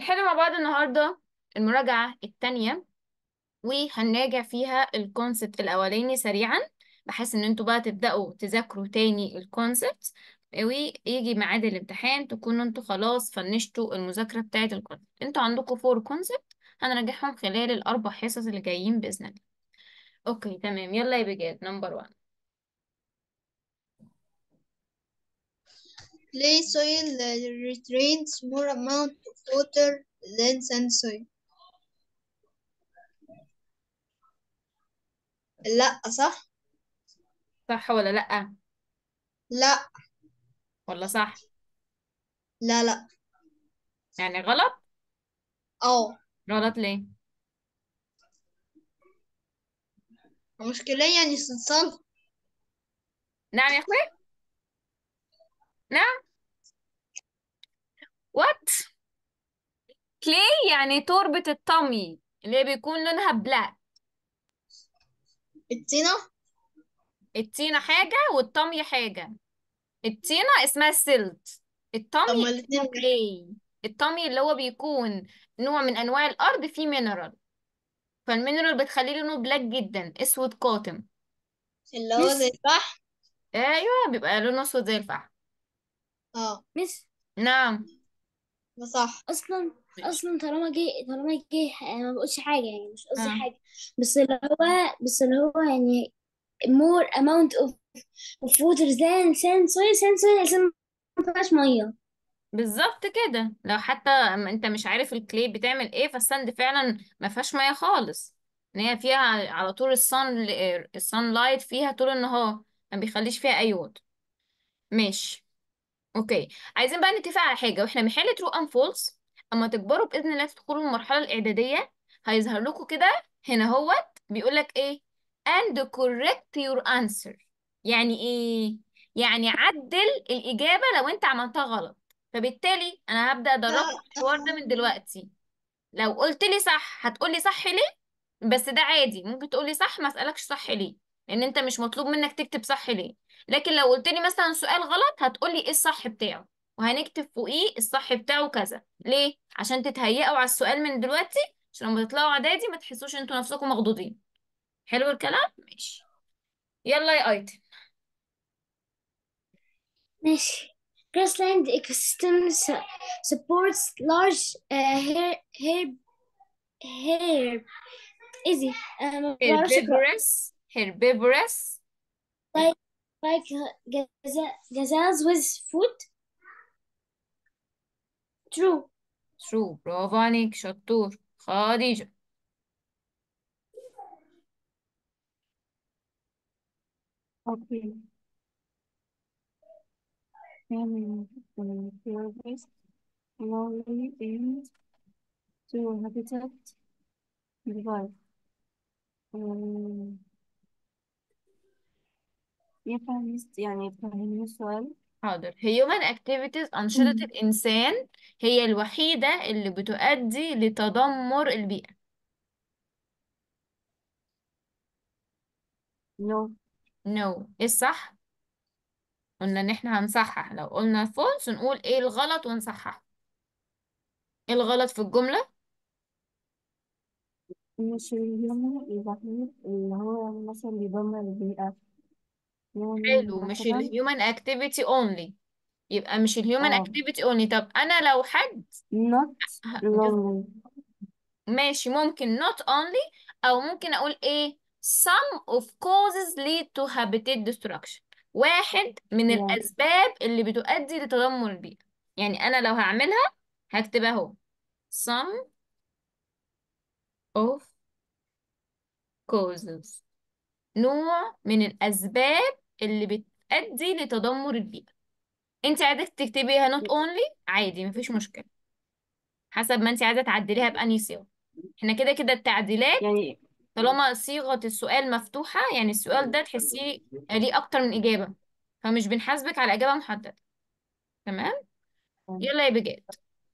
هنحل مع بعض النهاردة المراجعة التانية وهنراجع فيها الكونسبت الأولاني سريعا بحيث إن انتوا بقى تبدأوا تذاكروا تاني الكونسبت ويجي ميعاد الامتحان تكونوا انتوا خلاص فنشتوا المذاكرة بتاعة الكونسبت انتوا عندكم فور كونسبت هنراجعهم خلال الأربع حصص اللي جايين بإذن الله اوكي تمام يلا يا بجاد نمبر 1 Clay soil uh, retains more amount of water than sand soil. لا صح؟ صح ولا لأ لا ولا صح لا لا يعني غلط اه غلط ليه المشكلة يعني صلصال نعم يا اخوي نعم وات كلي يعني تربة الطمي اللي هي بيكون لونها بلاك الطينة الطينة حاجة والطمي حاجة الطينة اسمها سيلت الطمي هما اسمه الاتنين واحد. كلي الطمي اللي هو بيكون نوع من انواع الارض فيه مينرال فالمينرال بتخليه لونه بلاك جدا اسود قاتم اللي هو زي الفحم ايوه بيبقى لونه اسود زي الفحم اه مس نعم ده صح اصلا ماشي. اصلا طالما جه طالما جه انا ما بقولش حاجه يعني مش قصدي آه. حاجه بس اللي هو بس اللي هو يعني more amount of of water than sand soil sand soil عشان ما فيهاش ميه بالظبط كده لو حتى أما انت مش عارف الكلي بتعمل ايه فالساند فعلا ما فيهاش ميه خالص ان هي فيها على طول الصن الصن لايت فيها طول النهار ما بيخليش فيها اي ووتر ماشي اوكي عايزين بقى نتفق على حاجه واحنا بنحل ترو ام فولس اما تكبروا باذن الله تدخلوا المرحله الاعداديه هيظهر لكم كده هنا هوت بيقول لك ايه and correct your answer يعني ايه يعني عدل الاجابه لو انت عملتها غلط فبالتالي انا هبدا ادربكم الحوار ده من دلوقتي لو قلت لي صح هتقول لي صح ليه بس ده عادي ممكن تقول لي صح ما اسالكش صح ليه لان انت مش مطلوب منك تكتب صح ليه لكن لو قلت لي مثلا سؤال غلط هتقول لي ايه الصح بتاعه وهنكتب فوقيه الصح بتاعه كذا ليه عشان تتهيئوا على السؤال من دلوقتي عشان لما تطلعوا اعدادي ما تحسوش انتوا نفسكم مخضوضين حلو الكلام ماشي يلا يا ايتن ماشي grassland ecosystem su- supports large uh, hair hair hair easy uh, ما بعرفش أقرأ. herbivorous herbivorous like like gaza- gazelles with foot true true برافو عليك شطور خديجة Okay. Family service slowly aims to habitat revive. Um, ينفع نست- يعني تفهمني السؤال؟ حاضر human activities أنشطة الإنسان هي الوحيدة اللي بتؤدي لتدمر البيئة No. no إيه الصح؟ قلنا إن إحنا هنصحح لو قلنا false نقول إيه الغلط ونصحح إيه الغلط في الجملة؟ مش اليوم الوحيد اللي هو مثلا بيدمر البيئة يعني حلو مش ال مثلا human activity only يبقى مش ال human اه activity only طب أنا لو حد not ه- lonely ماشي ممكن not only أو ممكن أقول إيه some of causes lead to habitat destruction واحد من yeah. الأسباب اللي بتؤدي لتدمر البيئة يعني أنا لو هعملها هكتبها اهو some of causes نوع من الأسباب اللي بتؤدي لتدمر البيئة انت عايزة تكتبيها not only عادي مفيش مشكلة حسب ما انت عايزة تعدليها بأنهي صيغة احنا كده كده التعديلات يعني طالما صيغة السؤال مفتوحة يعني السؤال ده تحسيه ليه أكتر من إجابة فمش بنحاسبك على إجابة محددة تمام يلا يا بجد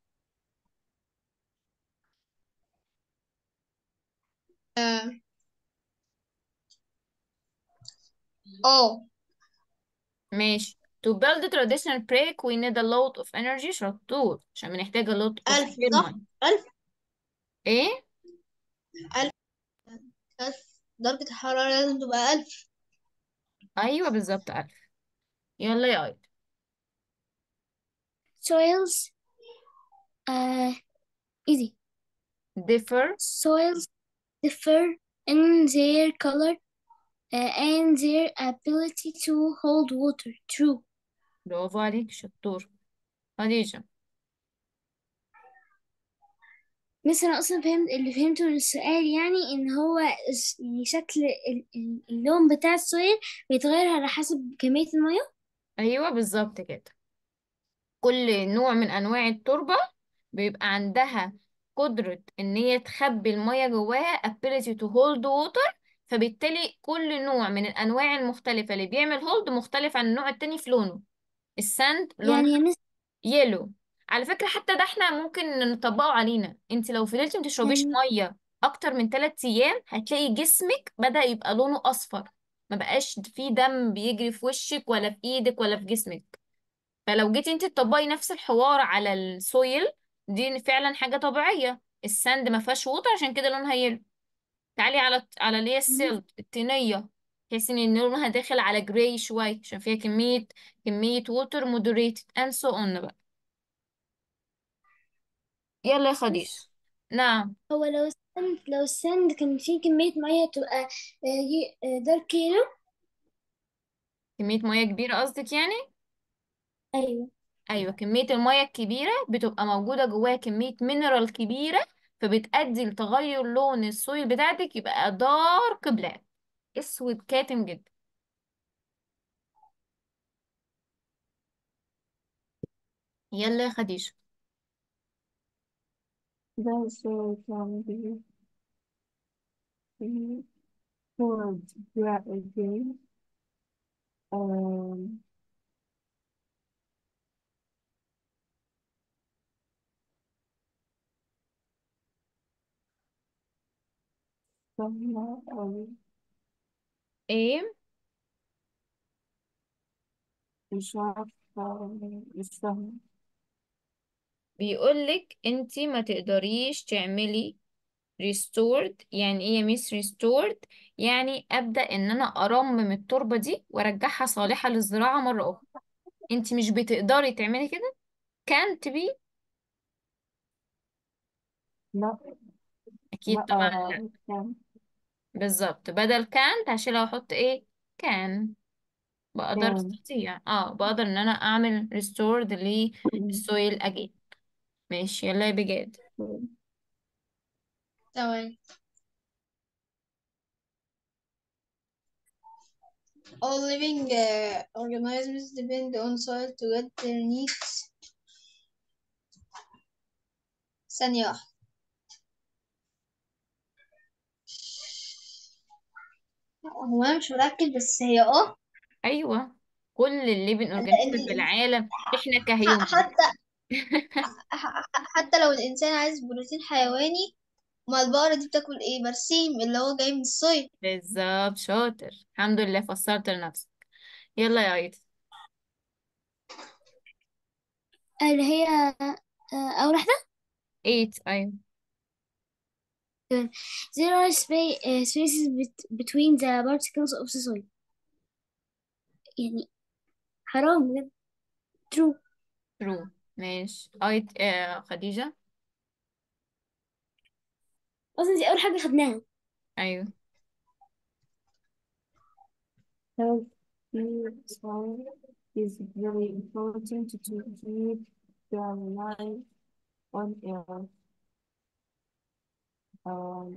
اه اه ماشي to build a traditional break we need a lot of energy شطور عشان بنحتاج a lot of ألف صح thermal ألف ايه ألف درجة الحرارة لازم تبقى ألف ايوه بالظبط ألف يلا يا ايد soils uh easy differ soils differ in their color uh, and their ability to hold water true برافو عليك شطور خديجة مثلا اصلا فهمت اللي فهمته من السؤال يعني ان هو ش- يعني شكل ال- ال- اللون بتاع السويل بيتغير على حسب كمية المية ايوه بالظبط كده كل نوع من انواع التربة بيبقى عندها قدرة ان هي تخبي المية جواها ability to hold water فبالتالي كل نوع من الانواع المختلفة اللي بيعمل هولد مختلف عن النوع التاني في لونه الساند لونها يعني يا مس يلو على فكرة حتى ده احنا ممكن نطبقه علينا انت لو فضلتي ما تشربيش يعني مية اكتر من 3 ايام هتلاقي جسمك بدأ يبقى لونه اصفر ما بقاش فيه دم بيجري في وشك ولا في ايدك ولا في جسمك فلو جيتي انت تطبقي نفس الحوار على السويل دي فعلا حاجة طبيعية الساند ما فيهاش ووتر عشان كده لونها يلو تعالي على على اللي هي السيلت الطينية تحسي ان لونها داخل على جراي شوية عشان فيها كمية كمية ووتر مودريتد and so on بقى يلا يا خديجة بس نعم هو لو السند لو السند كان فيه كمية مية تبقى دارك كيلو كمية مياه كبيرة قصدك يعني أيوة أيوة كمية المياه الكبيرة بتبقى موجودة جواها كمية مينرال كبيرة فبتأدي لتغير لون السويل بتاعتك يبقى دارك بلاك اسود كاتم جدا يلا يا خديجة The soil can be poured again. Um, somehow, um, ايه مش عارفة مش فاهمة بيقولك انتي ما تقدريش تعملي restored يعني ايه يا ميس restored يعني ابدأ ان انا ارمم التربة دي وارجعها صالحة للزراعة مرة اخرى انتي مش بتقدري تعملي كده can't be لا اكيد لا طبعا لا آه، كان بالظبط بدل كانت هشيلها واحط ايه كان بقدر كان استطيع اه بقدر ان انا اعمل restored للسويل again ماشي يلا يا بجاد تمام All living uh, organisms depend on soil to get their needs ثانية واحدة هو أنا مش مركز بس هي اه ايوه كل الليفنج لأن اورجانيزم في الإنسان العالم احنا ح- كهيومن حتى ح- حتى لو الإنسان عايز بروتين حيواني ما البقرة دي بتاكل ايه برسيم اللي هو جاي من الصيد بالظبط شاطر الحمد لله فسرت لنفسك يلا يا عيد اللي هي آه، أول واحدة eight ايوه There are spa- uh, spaces bet- between the particles of the soil يعني حرام بجد true true ماشي ايت آه خديجة أصلا دي أول حاجة خدناها ايوه healthy soil is very important to keep the life on earth. Um,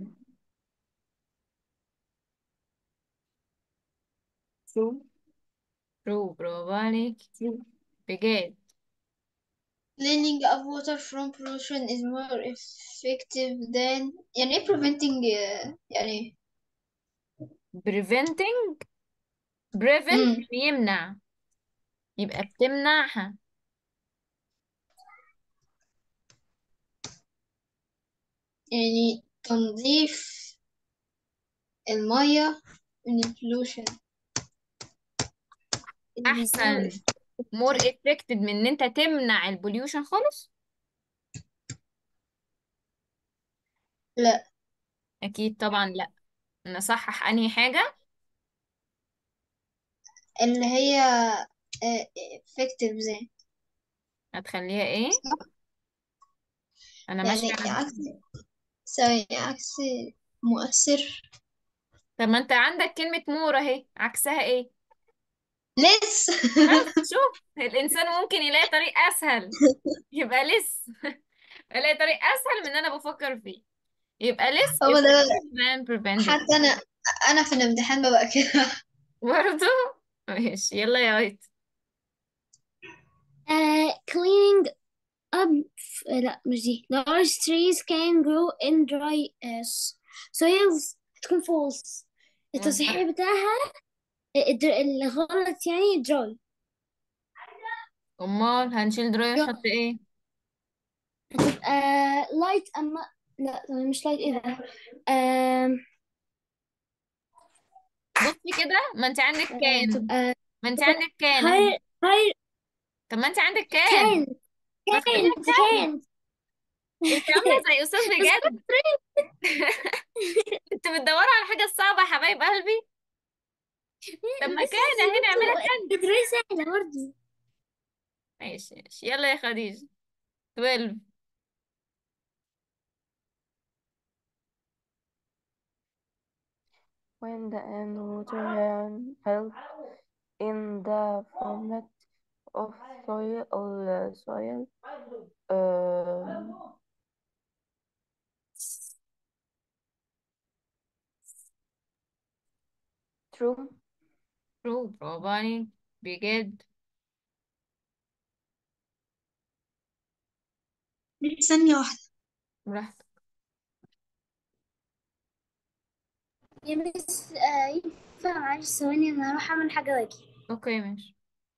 true, true برافو عليك true. بجد cleaning of water from pollution is more effective than يعني ايه preventing uh, يعني preventing prevent مم. يعني يمنع يبقى بتمنعها يعني تنظيف المية من البولوشن is more احسن effective more effective من ان انت تمنع البوليوشن خالص لا اكيد طبعا لا نصحح انهي حاجة اللي هي آه، effective زي هتخليها ايه انا ماشية يعني على عكس ثواني عكس مؤثر طب ما انت عندك كلمة مور اهي عكسها ايه لس بس شوف الانسان ممكن يلاقي طريق اسهل يبقى لس يلاقي طريق اسهل من اللي انا بفكر فيه يبقى less هو ده effective than preventive حتى انا انا في الامتحان ببقى كده برضه ماشي يلا يا ويت uh, cleaning up لا مش دي large trees can grow in dry uh, soils تكون false التصحيح بتاعها الد- الغلط يعني dry امال هنشيل دراي ونحط ايه هتبقى light أما لا طبعا مش light ايه ده um, بصي كده ما انت عندك كان تبقى ما انت عندك كان اهي. higher higher طب ما انت عندك كان can ما تخليها can كان can انت عامله زي استاذ بجد انت بتدوروا على حاجه صعبه يا حبايب قلبي طب ما بس كان اهي نعملها كان الدراي سهلة برضه ماشي ماشي يلا يا خديجه 12 Wind and water can help in the format of soil or soil. Um, true. برو برافو عليك بجد ثانية واحدة براحتك يا مس آه، ينفع معلش ثواني انا هروح اعمل حاجة واجي اوكي ماشي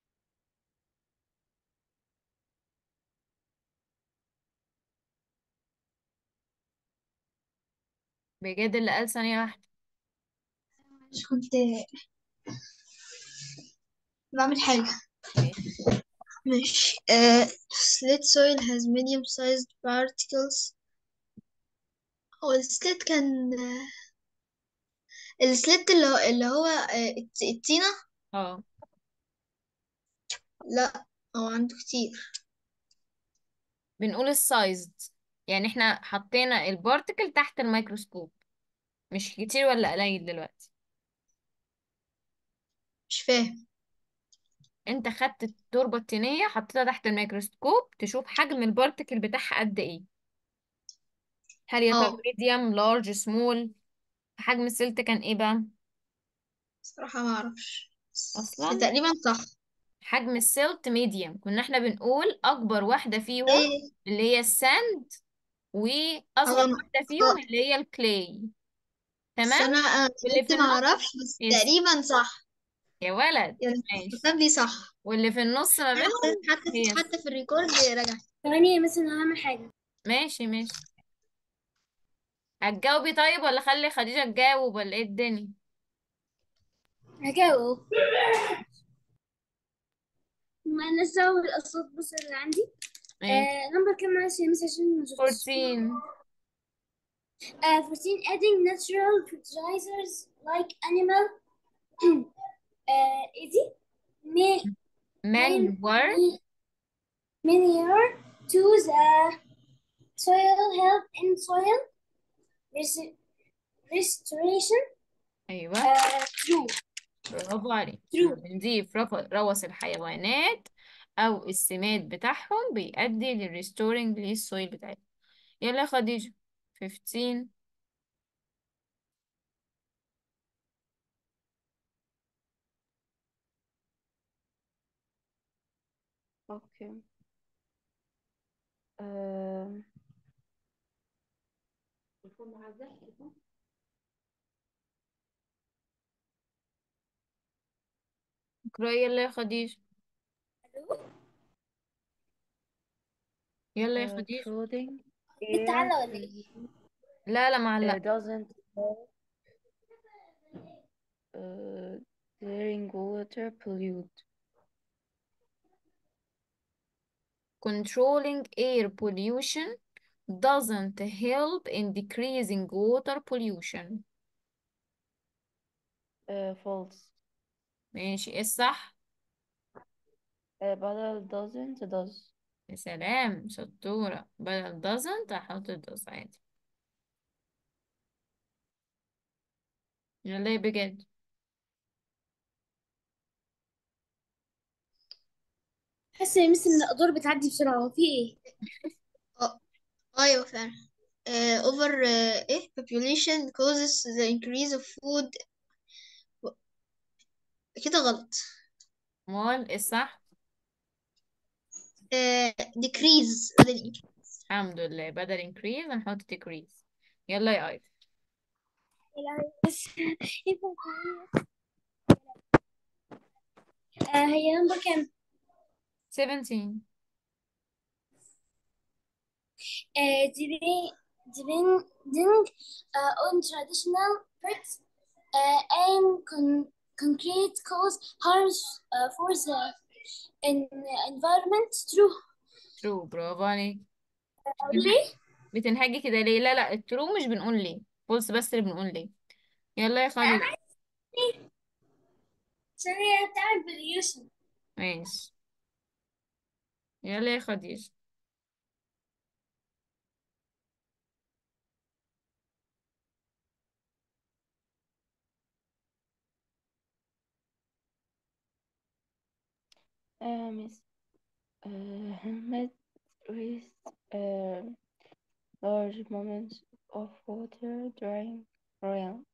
بجد اللي قال ثانيه واحده مش كنت بعمل حاجة ماشي ماشي uh, slate soil has medium sized particles هو السليت كان السليت اللي هو اللي هو آه، الت- الطينة اه لا هو عنده كتير بنقول السايز يعني احنا حطينا البارتكل تحت الميكروسكوب مش كتير ولا قليل دلوقتي مش فاهم انت خدت التربة الطينية حطيتها تحت الميكروسكوب تشوف حجم البارتكل بتاعها قد ايه هل يا ترى اه ميديوم لارج سمول حجم السلت كان ايه بقى صراحة ما اعرفش بس اصلا تقريبا صح حجم السلت ميديوم كنا احنا بنقول اكبر واحدة فيهم ايه اللي هي الساند واصغر هو واحدة فيهم هو اللي هي الكلاي بس تمام انا أنا واللي قلت في ما النص اعرفش بس يس تقريبا صح يا ولد يعني ماشي الحساب دي صح واللي في النص ما حتى بينهم حتى هي حتى في الريكورد رجع ثواني مثلا انا هعمل حاجة ماشي ماشي هتجاوبي طيب ولا خلي خديجة تجاوب ولا ايه الدنيا هجاوب ما انا اسوي الاصوات بس اللي عندي ماشي آه نمبر كام معلش يا مس عشان ما شفتش 14 آه 14 adding natural fertilizers like animal آه easy ma- man- manure ma- manure to the soil help in soil res- restoration ايوه آه true برافو عليك true بنضيف رف- روث الحيوانات او السماد بتاعهم بيؤدي للريستورنج للسويل بتاعتهم يلا يا خديجة 15 Okay. Um, اقرأي يلا يا خديجة يلا يا uh, خديجة floating انت air على ولا ايه لا لا uh, معلق doesn't help uh, clearing water pollute. controlling air pollution doesn't help in decreasing water pollution uh, false ماشي ايه الصح uh, بدل doesn't does يا سلام شطورة بدل doesn't هحط does عادي يلا يا بجد حاسة يا مس ان الادوار بتعدي بسرعة هو في ايه اه ايوه فعلا uh, over uh, ايه population causes the increase of food كده غلط مال ايه الصح uh, decrease بدل increase. الحمد لله بدل increase هنحط decrease يلا يا ايضا بس آه هي نمبر كام 17 uh, depending, depending uh, on traditional practice uh, and con- concrete cause harms uh, for the en- environment. True. true برافو عليك ليه؟ بتنهجي كده ليه لا لا الترو مش بنقول ليه false بس اللي بنقول ليه يلا يا خالد عشان هي بتعمل pollution. ماشي يلا يا خديجة uh, miss uh, met with uh, large moments of water during rain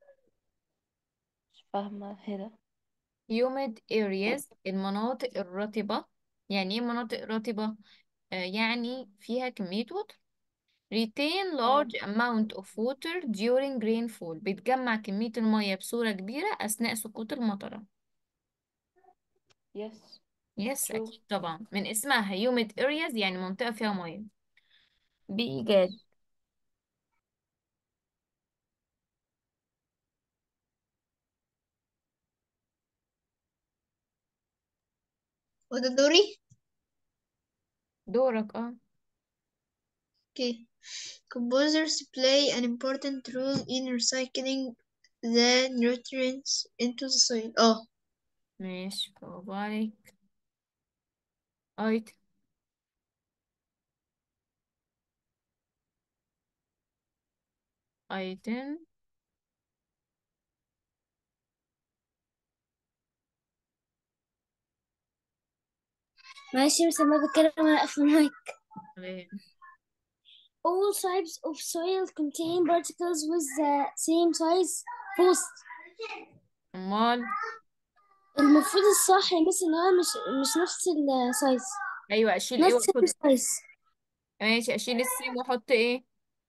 مش فاهمة هنا humid areas المناطق الرطبة يعني ايه مناطق رطبة آه يعني فيها كمية وتر retain large amount of water during rainfall بتجمع كمية المية بصورة كبيرة أثناء سقوط المطرة yes يس true أكيد طبعا من اسمها humid areas يعني منطقة فيها مية بإيجاد وده دوري دورك اه okay composers play an important role in recycling the nutrients into the soil اه ماشي برافو عليك ايت ايتم معلش بس لما بتكلم انا اقفل المايك. تمام All types of soil contain particles with the same size. False. امال المفروض الصح يا مس ان هو مش مش نفس السايز ايوه اشيل ايه نفس واحط السايز ماشي اشيل السيم واحط ايه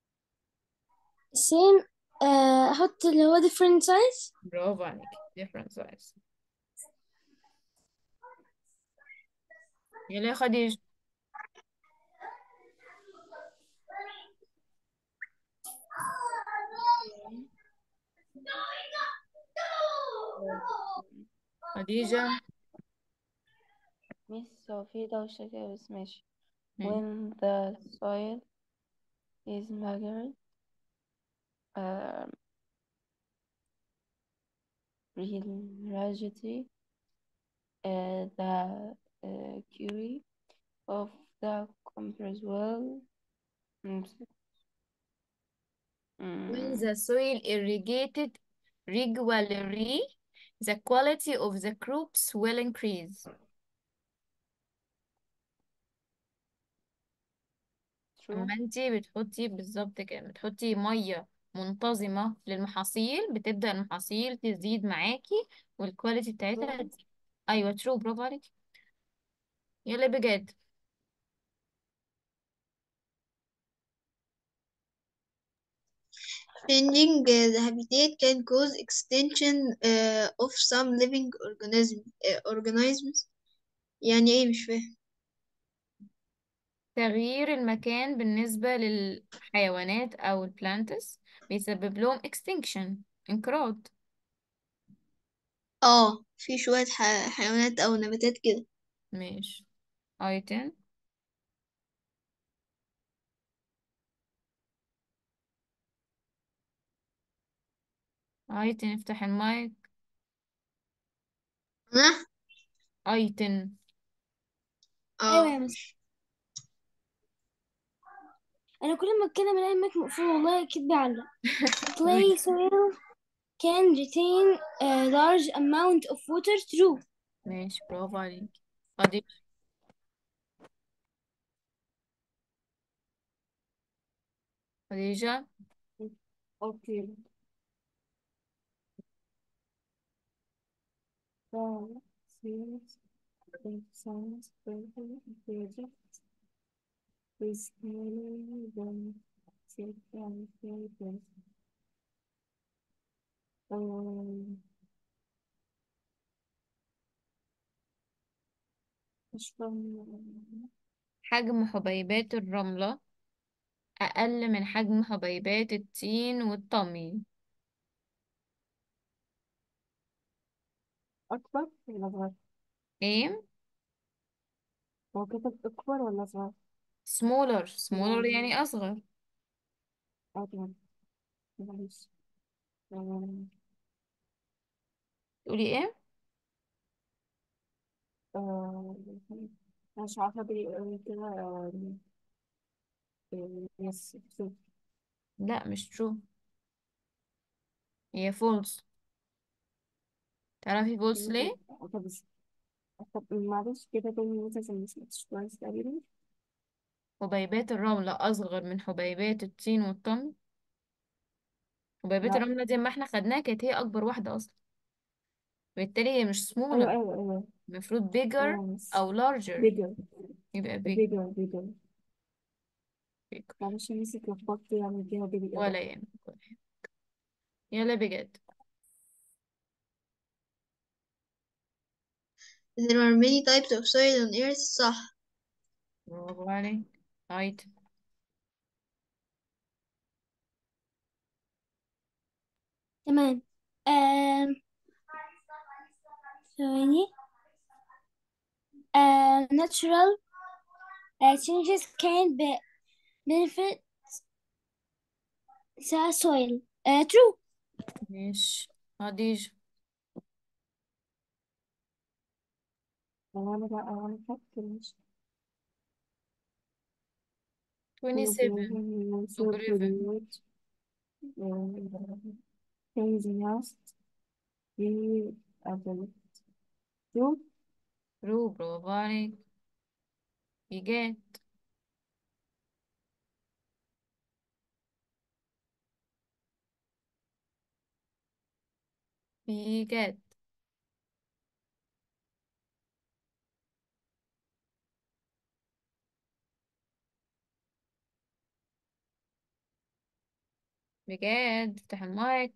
same آه، احط اللي هو different size برافو عليك different size يلا يا خديجة خديجة miss هو في دوشة كده بس ماشي مم. when the soil is measured um, rigidity uh, the uh, curie of the compress well when mm, the soil irrigated regularly the quality of the crops will increase true اما انتي بتحطي بالظبط كده بتحطي مية منتظمة للمحاصيل بتبدأ المحاصيل تزيد معاكي والكواليتي بتاعتها true تزيد ايوه ترو برافو عليكي يلا بجد changing uh, the habitat can cause extinction uh, of some living organism uh, organisms يعني ايه مش فاهم تغيير المكان بالنسبة للحيوانات أو البلانتس بيسبب لهم extinction انقراض اه في شوية ح- حيوانات او نباتات كده ماشي item ايتن افتح المايك أنا ايتن ايوه يا اه مس انا كل ما اتكلم الاقي المايك مقفول والله اكيد بيعلق clay soil can retain a large amount of water true ماشي برافو عليك خديجة خديجة Okay. Five, six, eight, seven, seven, eight, is smaller than six and seven. Um, مش فاهمة حجم حبيبات الرملة أقل من حجم حبيبات التين والطمي أكبر ولا أصغر؟ ايه هو كتب أكبر ولا أصغر؟ smaller smaller يعني يعني أصغر أكبر معلش um, تقولي ايه آه، مش عارفة بيقول كده آم، آه، يس صفر لا مش true هي false تعرفي false ليه طب طب معلش كده تاني مثلا عشان مش سمعتش كويس تقريبا حبيبات الرملة أصغر من حبيبات التين والطمي حبيبات لا الرملة دي ما احنا خدناها كانت هي أكبر واحدة أصلا بالتالي هي مش smaller أيوه أيوه أيوه المفروض bigger أيوه بس أو larger bigger يبقى big bigger bigger bigger معلش نسيت اتلخبطت يعني فيها بالإضافة ولا يهمك ولا يهمك. يلا بجد there are many types of soil on earth صح برافو عليك right تمام آم، ثواني آه, natural uh, changes can be benefit the soil uh, true ماشي خديجة أنا بقى أنا فاكر مش 27 algorithm things must be able to true برافو عليك إيجاد إيجاد بجد افتح المايك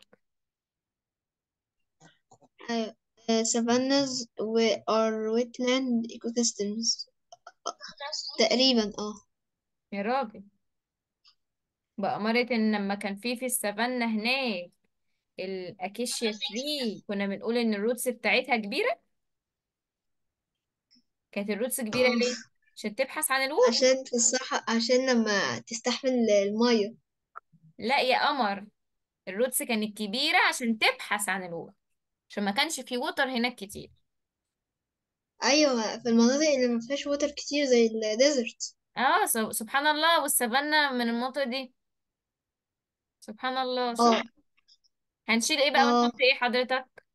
أيوة. Uh, savannas و- are wetland ecosystems تقريبا اه يا راجل بأمارة إن لما كان في في السافانا هناك الأكيشيا تري كنا بنقول إن الروتس بتاعتها كبيرة كانت الروتس كبيرة اه ليه؟ عشان تبحث عن الووتر عشان في الصحة عشان لما تستحمل المية لا يا قمر الروتس كانت كبيرة عشان تبحث عن الووتر عشان ما كانش في ووتر هناك كتير أيوة في المناطق اللي ما فيهاش ووتر كتير زي الديزرت اه سب- سبحان الله والسافانا من المنطقة دي سبحان الله صح اه هنشيل ايه بقى اه ونحط ايه حضرتك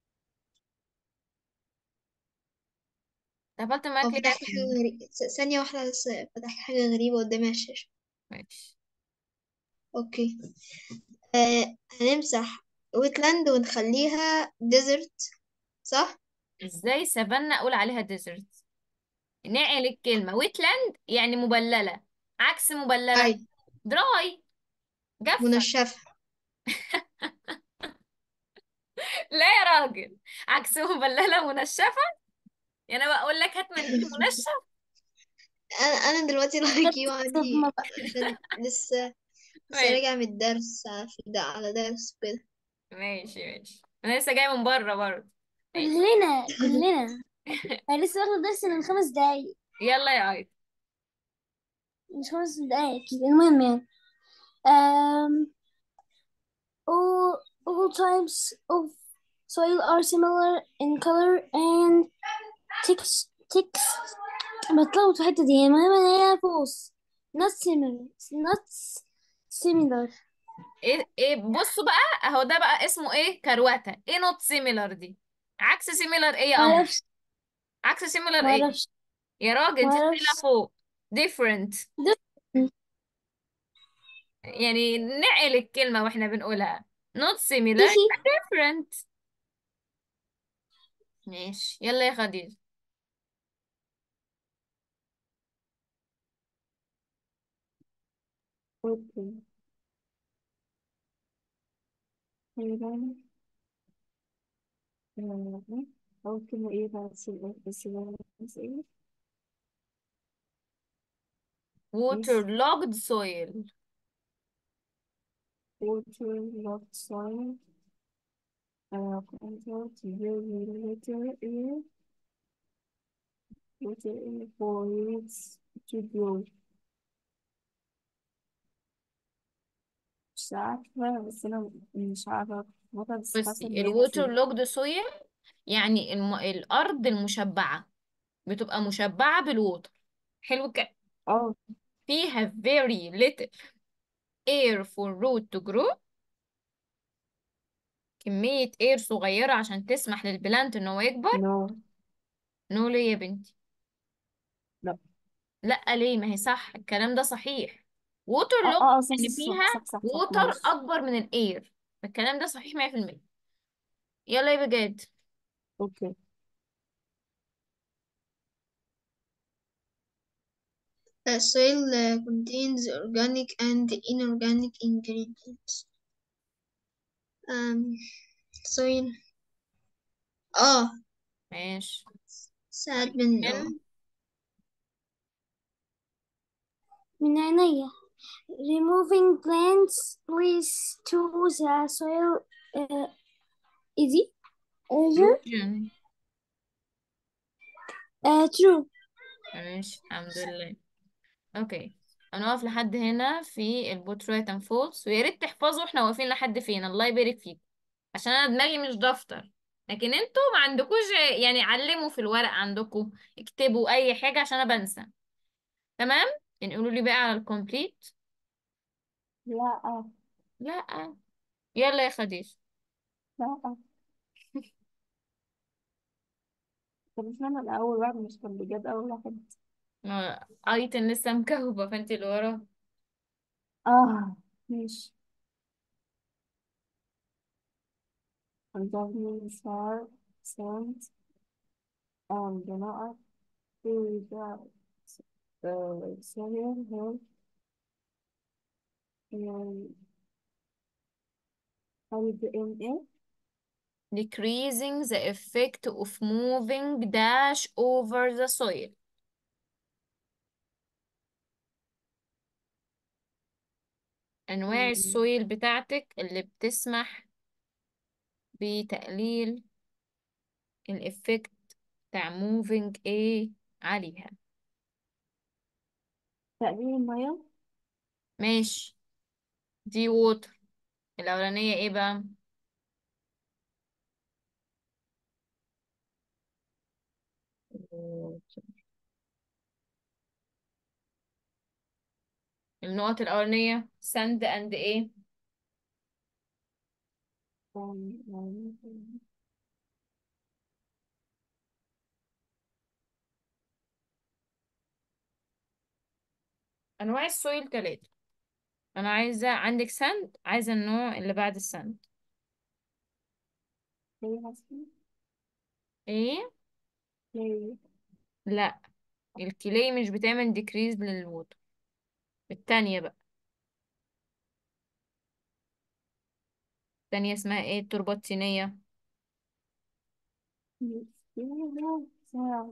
قفلت اه معاك ليه يا فتحت حاجة أحمد؟ غريبة ثانية واحدة بس فتحت حاجة غريبة قدامي على الشاشة ماشي اوكي آه هنمسح ويتلاند ونخليها ديزرت صح؟ ازاي سافانا اقول عليها ديزرت نعل الكلمة ويتلاند يعني مبللة عكس مبللة أيوة دراي جافة منشفة لا يا راجل عكس مبللة منشفة يعني انا بقول لك هات منديل منشف أنا أنا دلوقتي لايكي صدمة وعندي بقى عشان لسه لسه ماشي راجع من الدرس في الد- على درس كده ماشي ماشي انا لسه جاي من بره برضه ماشي كلنا كلنا أنا لسه واخدة درس من خمس دقايق يلا يا ايضا مش خمس دقايق أكيد المهم يعني um, oh all types of soil are similar in color and text text بتلخبط في الحتة دي المهم ان هي false not similar not similar ايه ايه بصوا بقى اهو ده بقى اسمه ايه كروته ايه نوت سيميلر دي عكس سيميلر ايه يا قمر معرفش عكس سيميلر ايه معرفش يا راجل انت شايلها معرفش فوق different يعني نعقل الكلمة واحنا بنقولها not similar كيكي different ماشي يلا يا خديجة Okay. Hayran. Ee, أول كلمة إيه بعد السؤال السؤال إيه؟ waterlogged soil waterlogged soil uh, convert very little air water air for roots to grow مش عارفة بس أنا مش عارفة أخبطها بس حاسة بصي إن هي الووتر مفيدة لوجد سويل يعني الم... الأرض المشبعة بتبقى مشبعة بالووتر حلو كده اه فيها very little air for root to grow كمية air صغيرة عشان تسمح للبلانت ان هو يكبر نو نو ليه يا بنتي لا لا ليه ما هي صح الكلام ده صحيح ووتر اه لوج اه آه، صح يعني صح فيها صح صح صح ووتر معلش اكبر من الاير الكلام ده صحيح 100% يلا يا بجد اوكي A soil uh, contains organic and inorganic ingredients. Um, soil. اه ماشي ساعات من اه من من عينيا removing plants leads to the soil uh, easy easier erosion uh, true ماشي الحمد لله اوكي هنقف لحد هنا في البوت رايت اند فولس ويا ريت تحفظوا احنا واقفين لحد فين الله يبارك فيكم عشان انا دماغي مش دفتر لكن انتوا ما عندكوش يعني علموا في الورق عندكم اكتبوا اي حاجة عشان انا بنسى تمام يعني قولوا لي بقى على الكومبليت لا لا يلا يا خديجة لا طب مش أنا الأول واحد مش كان بجد أول واحد ما- ايتن لسه مكهوبة فانت اللي ورا اه ماشي عندهم صار سنت and نقط في ده سوريال هيل and in it decreasing the effect of moving dash over the soil انواع السويل بتاعتك اللي بتسمح بتقليل الإفكت بتاع moving ايه عليها تقليل المية ماشي دي ووتر الأولانية ايه بقى النقط الأولانية sand and ايه أنواع السويل تلاتة أنا عايزة عندك ساند عايزة النوع اللي بعد الساند هي حسن ايه هي لا الكلي مش بتعمل ديكريز للووتر التانية بقى التانية اسمها ايه التربة الطينية فيها ساعة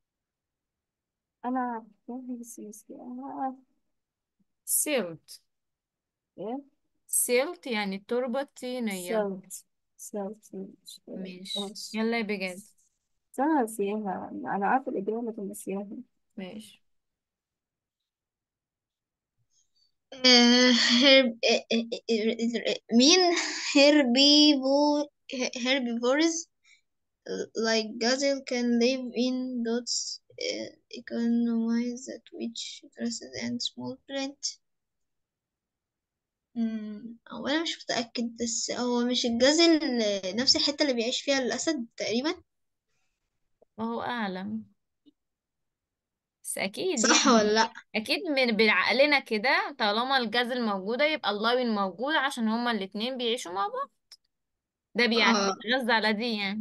أنا عارفة بس بس أنا سيلت إيه سيلت يعني التربة الطينية سلت سلت مش ماشي ماشي يلا يا بجد بس أنا ناسياها أنا عارفة الإجابة لكن ناسياها ماشي آه هرب آه، آه، آه، آه، مين herbivore herbivores like gazelle can live in dots uh, economies that which grasses and small plant مم، هو انا مش متأكد بس هو مش الجزل نفس الحتة اللي بيعيش فيها الأسد تقريبا وهو اعلم بس اكيد صح ولا يعني لأ اكيد من بعقلنا كده طالما الجزل موجودة يبقى اللاين موجود عشان هما الاتنين بيعيشوا مع بعض ده اه بيتغذى على دي يعني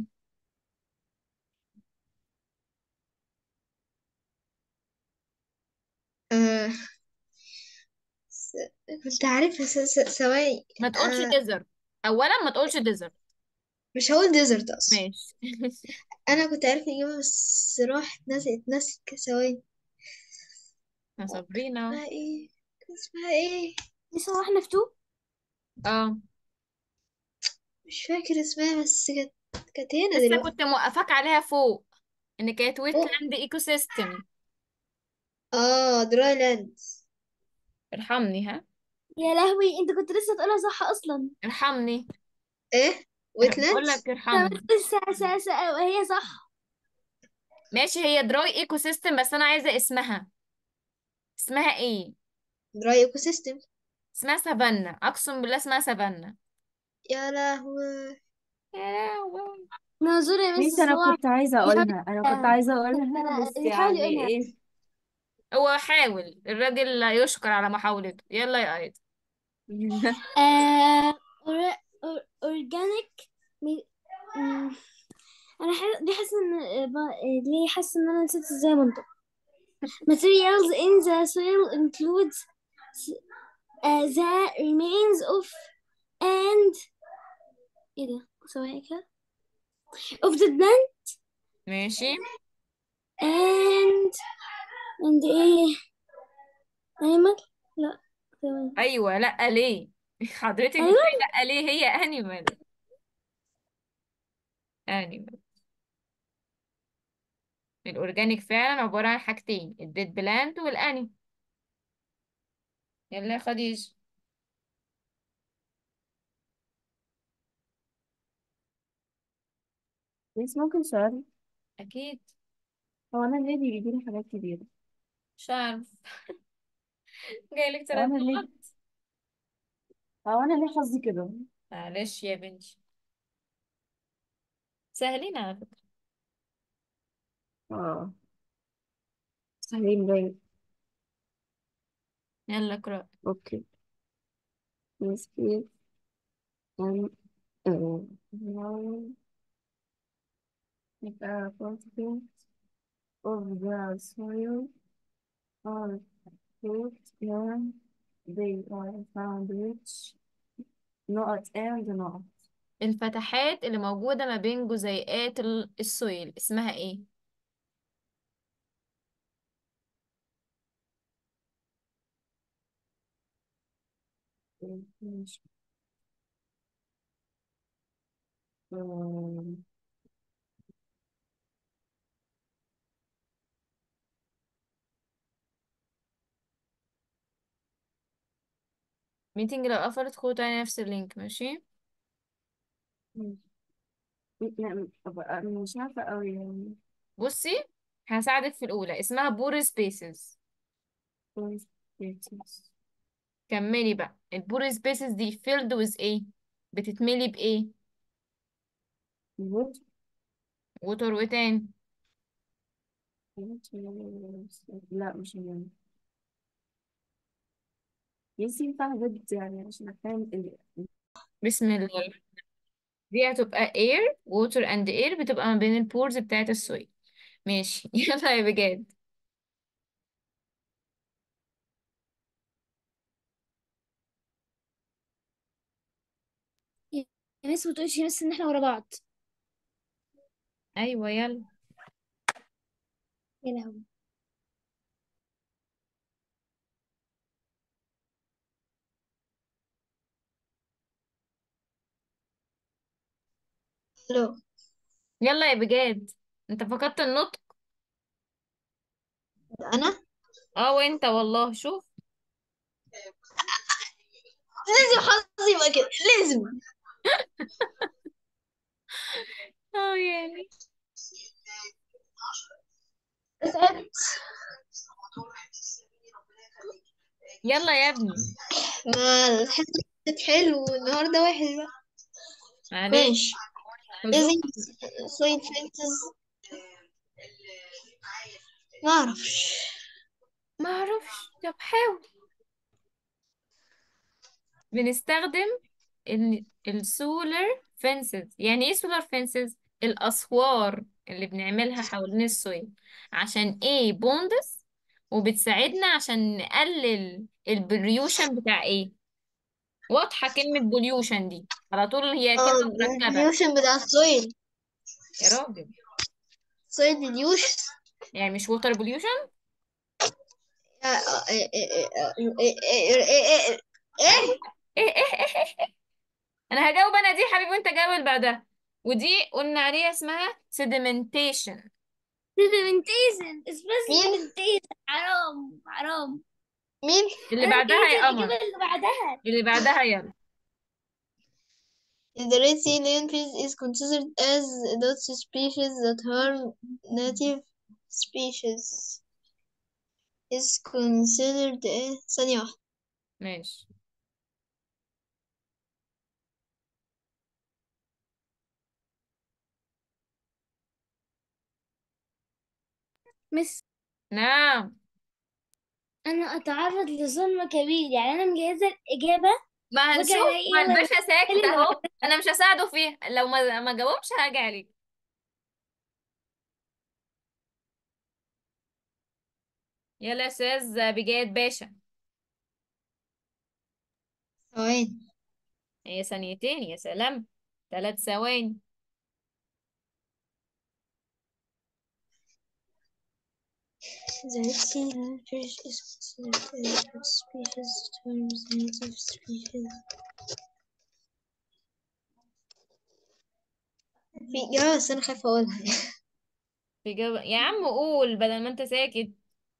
آه، س- كنت عارفة س- س- ثواني ما تقولش أنا ديزرت اولا ما تقولش ديزرت مش هقول ديزرت أصلا ماشي أنا كنت عارفة الإجابة بس راحت نسيت نسيت ثواني يا صابرينا اسمها ايه كان اسمها ايه لسه هو احنا في تو اه مش فاكر اسمها بس كانت كانت هنا لسه دلوقتي كنت موقفاك عليها فوق ان كانت ويت فوق لاند ايكو سيستم اه دراي لاند ارحمني ها يا لهوي انت كنت لسه تقولها صح اصلا ارحمني ايه بقول ويتلاندز لك انا ارحمني لسه سا سا وهي صح ماشي هي دراي ايكو سيستم بس انا عايزه اسمها اسمها ايه دراي ايكو سيستم اسمها سافانا اقسم بالله اسمها سافانا يا لهوي يا لهوي ناظر يا بنت مس انا هو كنت عايزة بيحاول اقولها انا كنت يقولها عايزة بس اقولها بس بيحاول يعني يقولها ايه هو حاول الراجل لا يشكر على محاولته يلا يا ايد آه اورجانيك انا ح... دي حاسه ان ب- ليه حاسه ان انا نسيت ازاي منطق materials in the soil includes uh, the remains of and ايه ده ثواني كده of the plant ماشي and and ايه animal لا ثواني ايوه لا ليه حضرتك بتقولي ايوه لا ليه هي انيمال انيمال الاورجانيك فعلا عباره عن حاجتين الديد بلانت والاني يلا يا خديجه بس ممكن سؤال اكيد هو انا ليه بيجيلي حاجات كبيرة مش عارف جايلك هو ثلاث انا ليه نقط هو انا ليه حظي كده معلش يا بنتي سهلين على فكره اه سهلين باين يلا اقرا اوكي نسبة and uh, now يبقى particles of the soil are put when they are found rich نقط and نقط الفتحات اللي موجوده ما بين جزيئات ال- السويل اسمها ايه ماشي. um, ميتنج لو قفلت خدوا تاني نفس اللينك ماشي لا أبقى مش عارفة أوي يعني بصي هساعدك في الاولى اسمها بور سبيسز Status. كملي بقى البور سبيسز دي filled with ايه بتتملي بايه Wood. ووتر وتاني لا مش يعني يس ينفع بجد يعني عشان أفهم ال- بسم الله دي هتبقى air water and air بتبقى ما بين البورز بتاعت السويل ماشي يلا يا بجد يا مس ما تقولش يا مس ان احنا ورا بعض ايوه يلا يا لهوي الو يلا يا بجد انت فقدت النطق انا اه وانت والله شوف لازم حظي يبقى كده لازم اه يعني تعبت يلا يا ابني ما الحصة كانت حلو النهاردة وحش بقى معلش ماشي هدوء. لازم شوية فانتز ما اعرفش ما اعرفش طب حاول بنستخدم ال السولار فينسز يعني ايه سولار فينسز الاسوار اللي بنعملها حوالين السويل عشان ايه بوندس وبتساعدنا عشان نقلل البريوشن بتاع ايه واضحة كلمة بوليوشن دي على طول هي اه كلمة مركبة البوليوشن بتاع السويل يا راجل سويل بوليوشن يعني مش ووتر بوليوشن ايه ايه ايه ايه ايه انا هجاوب انا دي حبيبي وانت جاوب اللي بعدها ودي قلنا عليها اسمها sedimentation سيدمنتيشن اسمها مين؟ سيدمنتيشن حرام حرام مين اللي انا بعدها جبت يا قمر الإجابة اللي بعدها اللي بعدها يلا The Red Sea lionfish is considered as a dot species that harm native species. Is considered a ثانية واحدة ماشي مس نعم انا اتعرض لظلم كبير يعني انا مجهزه الاجابه ما وجع هنشوف عليا ما ولا الباشا ساكت اللي اهو انا مش هساعده فيه لو ما ما جاوبش هاجي عليك يلا يا استاذ بجاد باشا ثواني هي ثانيتين يا سلام ثلاث ثواني The Red Sea lionfish is considered a dot species that harms native species. في إجابة بس أنا خايفة أقولها إجابة يا عم قول بدل ما انت ساكت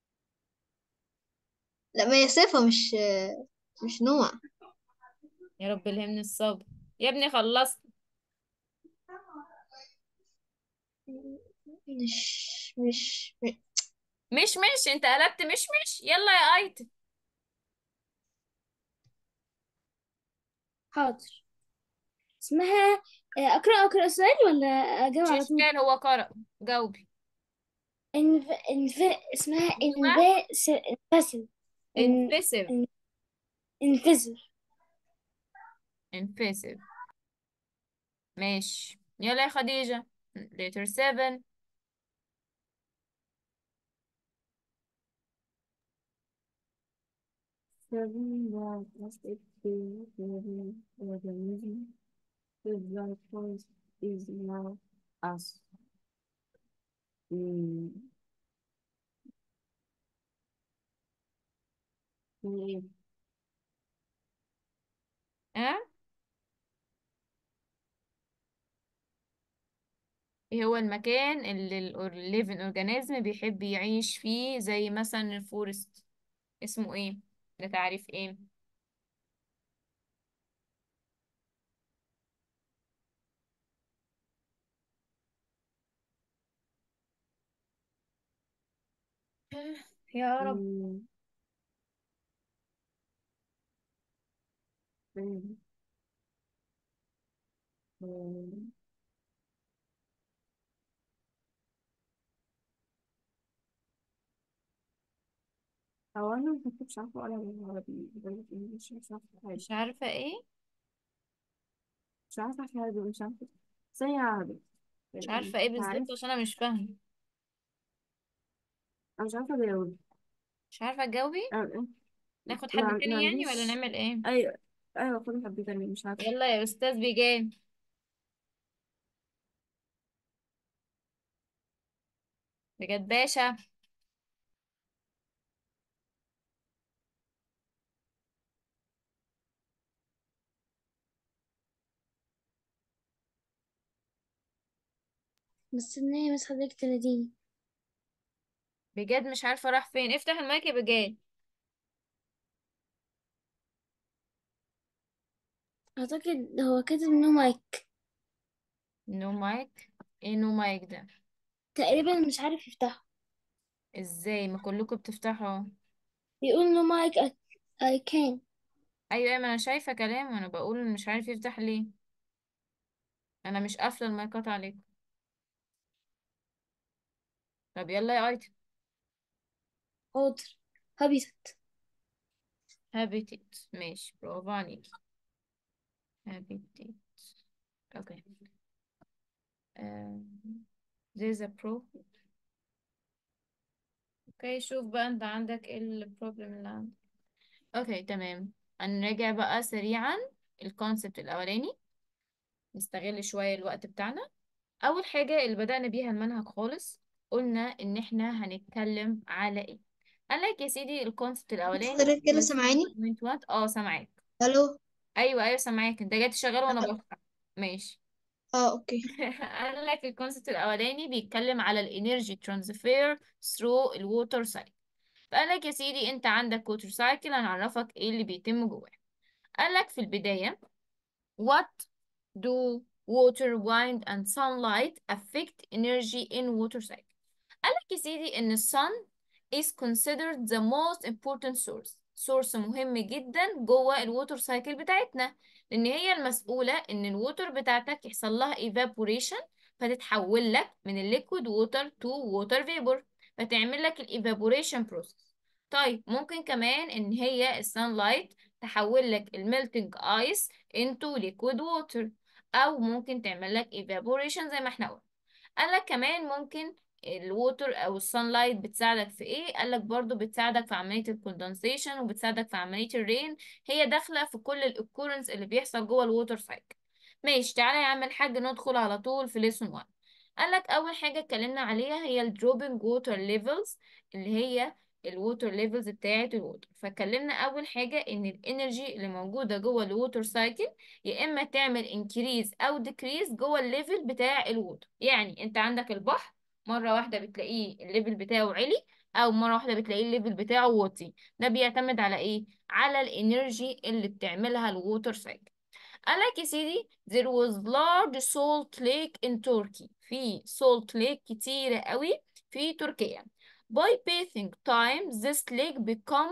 لا ما هي صفة مش مش نوع يا رب الهمني الصبر يا ابني خلصت مش مش مش مش انت قلبت مش مش يلا يا ايتم حاضر اسمها آه، اقرا اقرا السؤال ولا اجاوب مش على طول اشكال هو قرأ جاوبي انف... انف... اسمها ايوه انفاس انفاسل ان... انفسيف ان... انفزر انفسيف ماشي يلا يا خديجة letter 7 Seven that must it be living organism. The right voice is now us. Mm. إيه؟ اه ايه هو المكان اللي ال living organism بيحب يعيش فيه زي مثلا الفورست اسمه ايه ده تعريف ايه يا رب Mm. Mm. Mm. هو أنا ما كنتش عارفة أقرأ بالعربي بالإنجليزي مش عارفة حاجة مش عارفة ايه مش عارفة حاجة مش عارفة ثانية عربي مش عارفة ايه عارف بالظبط عشان انا مش فاهمة أنا مش عارفة أجاوب مش عارفة تجاوبي أه، ناخد ما حد تاني ما يعني ولا عنديش نعمل ايه أيوة أيوة خدي حد تاني مش عارفة يلا يا استاذ بيجان بجد باشا مستنية بس حضرتك تناديني بجد مش عارفة راح فين افتح المايك يا بجد اعتقد هو كاتب نو مايك نو مايك ايه نو مايك ده تقريبا مش عارف يفتحه ازاي ما كلكم بتفتحوا بيقول نو مايك I can ايوه ايوه ما انا شايفه كلام وانا بقول مش عارف يفتح ليه انا مش قافله المايكات عليكم طب يلا يا ايتم حاضر هابيتت هابيتيت ماشي برافو عليكي هابيتيت اوكي um, there's a pro اوكي شوف بقى انت عندك ايه البروبلم اللي عندك اوكي تمام هنراجع بقى سريعا الكونسبت الاولاني نستغل شويه الوقت بتاعنا اول حاجه اللي بدأنا بيها المنهج خالص قلنا ان احنا هنتكلم على ايه قال لك يا سيدي الكونسبت الاولاني حضرتك كده was سامعاني 3.1 اه سامعاك الو ايوه ايوه سامعاك انت جاي تشغل وانا اه بفتح ماشي آه، اوكي قال لك الكونسبت الاولاني بيتكلم على الانرجي ترانسفير ثرو الووتر سايكل فقال لك يا سيدي انت عندك ووتر سايكل هنعرفك ايه اللي بيتم جواه قال لك في البدايه what do water wind and sunlight affect energy in water cycle قال لك يا سيدي ان الsun is considered the most important source source مهم جدا جوه الووتر سايكل بتاعتنا لان هي المسؤولة ان الووتر بتاعتك يحصل لها evaporation فتتحول لك من الليكويد ووتر تو ووتر فيبور فتعمل لك الايفابوريشن بروسيس طيب ممكن كمان ان هي السانلايت تحول لك الميلتنج ايس into liquid water او ممكن تعمل لك evaporation زي ما احنا قلنا قال لك كمان ممكن الووتر او السانلايت بتساعدك في ايه قال لك برضو بتساعدك في عمليه الكوندنسيشن وبتساعدك في عمليه الرين هي داخله في كل الاكورنس اللي بيحصل جوه الووتر سايكل ماشي تعالى يا عم الحاج ندخل على طول في ليسون 1 قال لك اول حاجه اتكلمنا عليها هي الدروبنج ووتر ليفلز اللي هي الووتر ليفلز بتاعه الووتر فاتكلمنا اول حاجه ان الانرجي اللي موجوده جوه الووتر سايكل يا اما تعمل انكريز او ديكريز جوه الليفل بتاع الووتر يعني انت عندك البحر مره واحده بتلاقيه الليفل بتاعه عالي او مره واحده بتلاقيه الليفل بتاعه واطي ده بيعتمد على ايه على الانرجي اللي بتعملها الووتر سايكل قال لك يا سيدي there was large salt lake in Turkey في salt lake كتيرة قوي في تركيا by bathing time this lake become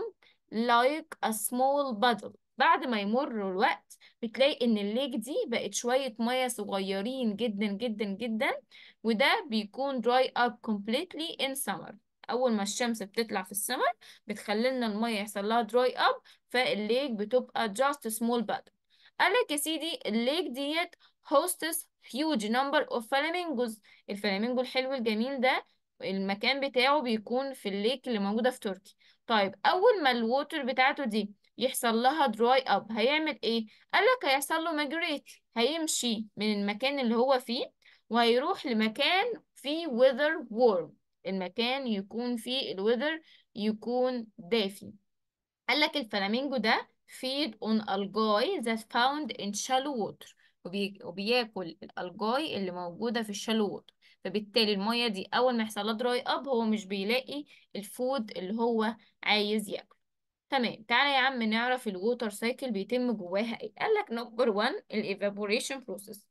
like a small puddle بعد ما يمر الوقت بتلاقي ان الليك دي بقت شوية مية صغيرين جدا جدا جدا وده بيكون dry up completely in summer اول ما الشمس بتطلع في السمر بتخلي لنا المية يحصل لها dry up فالليك بتبقى just small puddle قالك يا سيدي الليك ديت hosts huge number of flamingos الفلامينجو الحلو الجميل ده المكان بتاعه بيكون في الليك اللي موجودة في تركيا طيب أول ما الووتر بتاعته دي يحصل لها دراي اب هيعمل ايه قالك هيحصل له ماجريت هيمشي من المكان اللي هو فيه وهيروح لمكان فيه weather warm المكان يكون فيه الويذر يكون دافي قالك الفلامينجو ده feed on algae that found in shallow water وبي... وبياكل الالجاي اللي موجودة في الشالو ووتر فبالتالي المية دي أول ما يحصل لها دراي اب هو مش بيلاقي الفود اللي هو عايز ياكله تمام تعالى يا عم نعرف الووتر سايكل بيتم جواها ايه قالك نمبر 1 الايفابوريشن بروسيس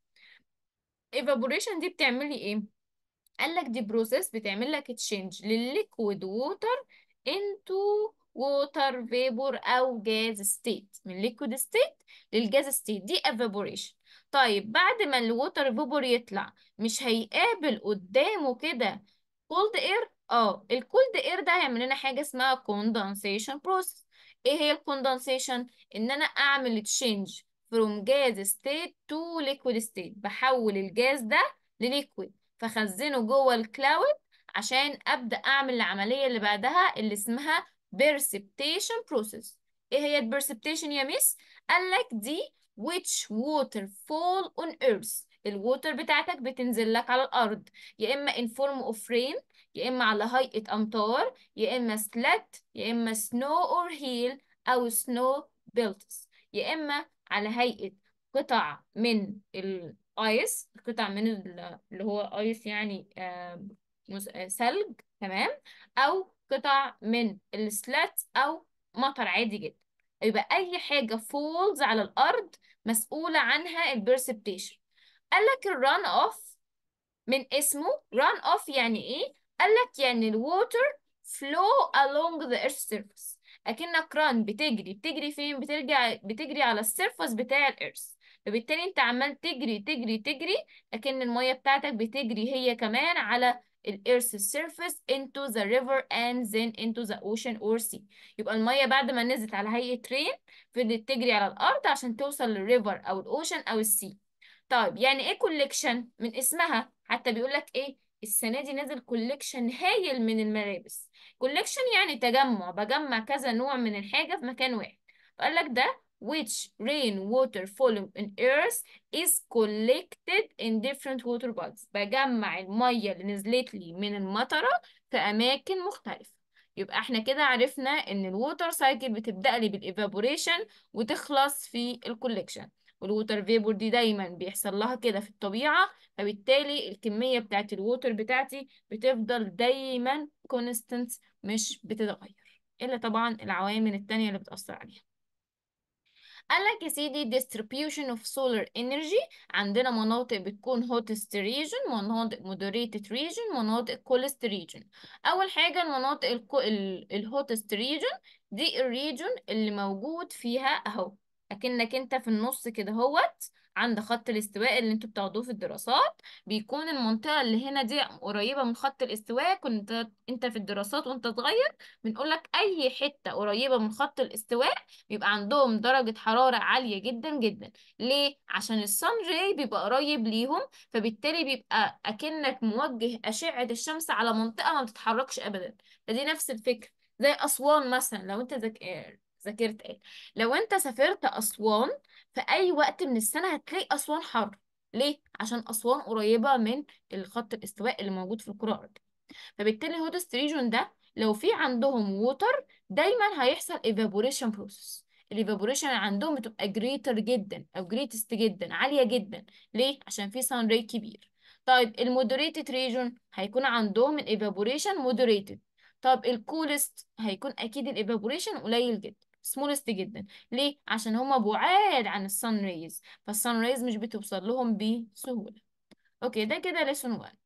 الايفابوريشن دي بتعملي ايه قال لك دي بروسيس بتعمل لك تشينج للليكويد ووتر انتو ووتر فيبور او جاز ستيت من ليكويد ستيت للجاز ستيت دي evaporation طيب بعد ما الووتر فيبور يطلع مش هيقابل قدامه كده كولد اير اه الكولد اير ده هيعمل لنا حاجه اسمها condensation process ايه هي الكوندنسيشن ان انا اعمل تشينج from gas state to liquid state بحول الجاز ده لليكويد فخزنه جوه الكلاود عشان ابدا اعمل العمليه اللي بعدها اللي اسمها precipitation process ايه هي البرسبتيشن يا ميس قالك دي which water fall on earth الووتر بتاعتك بتنزل لك على الارض يا اما in form of rain يا اما على هيئه امطار يا اما سلات يا اما snow or hail او snow belts يا اما على هيئه قطع من الايس قطع من ال- اللي هو ايس يعني آم، مس- آه، ثلج تمام او قطع من السلات او مطر عادي جدا يبقى اي حاجه فولز على الارض مسؤولة عنها البرسبتيشن قال لك الران اوف من اسمه run off يعني ايه؟ قالك يعني الووتر flow along the earth surface اكنك run بتجري بتجري فين؟ بترجع بتجري على السيرفس بتاع الارث فبالتالي انت عمال تجري تجري تجري لكن المية بتاعتك بتجري هي كمان على الارث surface into the river and then into the ocean or sea يبقى المية بعد ما نزلت على هيئة رين فضلت تجري على الارض عشان توصل للريفر او الاوشن او السي طيب يعني ايه كوليكشن من اسمها حتى بيقول لك ايه السنه دي نازل كوليكشن هايل من الملابس كوليكشن يعني تجمع بجمع كذا نوع من الحاجه في مكان واحد فقال لك ده which rain water falling in earth is collected in different water bodies بجمع الميه اللي نزلت لي من المطره في اماكن مختلفه يبقى احنا كده عرفنا ان الووتر سايكل بتبدأ لي بالايفابوريشن وتخلص في الكوليكشن والووتر فيبور دي دايما بيحصل لها كده في الطبيعة فبالتالي الكمية بتاعت الووتر بتاعتي بتفضل دايما كونستنت مش بتتغير إلا طبعا العوامل التانية اللي بتأثر عليها قال لك يا سيدي distribution of solar energy عندنا مناطق بتكون hottest region مناطق moderated region مناطق coolest region أول حاجة المناطق الكو... ال... ال hottest region دي الريجون اللي موجود فيها أهو أكنك أنت في النص كده هوت عند خط الاستواء اللي انتوا بتاخدوه في الدراسات بيكون المنطقة اللي هنا دي قريبة من خط الاستواء كنت انت في الدراسات وانت صغير بنقولك أي حتة قريبة من خط الاستواء بيبقى عندهم درجة حرارة عالية جدا جدا ليه؟ عشان الصن راي بيبقى قريب ليهم فبالتالي بيبقى أكنك موجه أشعة الشمس على منطقة ما بتتحركش أبدا فدي نفس الفكرة زي أسوان مثلا لو أنت ذاك... ذاكرت ايه لو أنت سافرت أسوان في أي وقت من السنة هتلاقي أسوان حر ليه؟ عشان أسوان قريبة من الخط الاستواء اللي موجود في الكرة الأرضية فبالتالي هودست ريجون ده لو في عندهم ووتر دايما هيحصل evaporation process الايفابوريشن عندهم بتبقى greater جدا او greatest جدا عالية جدا ليه؟ عشان في sun ray كبير طيب المودريتد ريجون هيكون عندهم الايفابوريشن moderated طب الكولست هيكون اكيد الايفابوريشن قليل جدا سمولست جدا ليه عشان هما بعاد عن السان ريز فالسان ريز مش بتوصل لهم بسهولة اوكي ده كده ليسون 1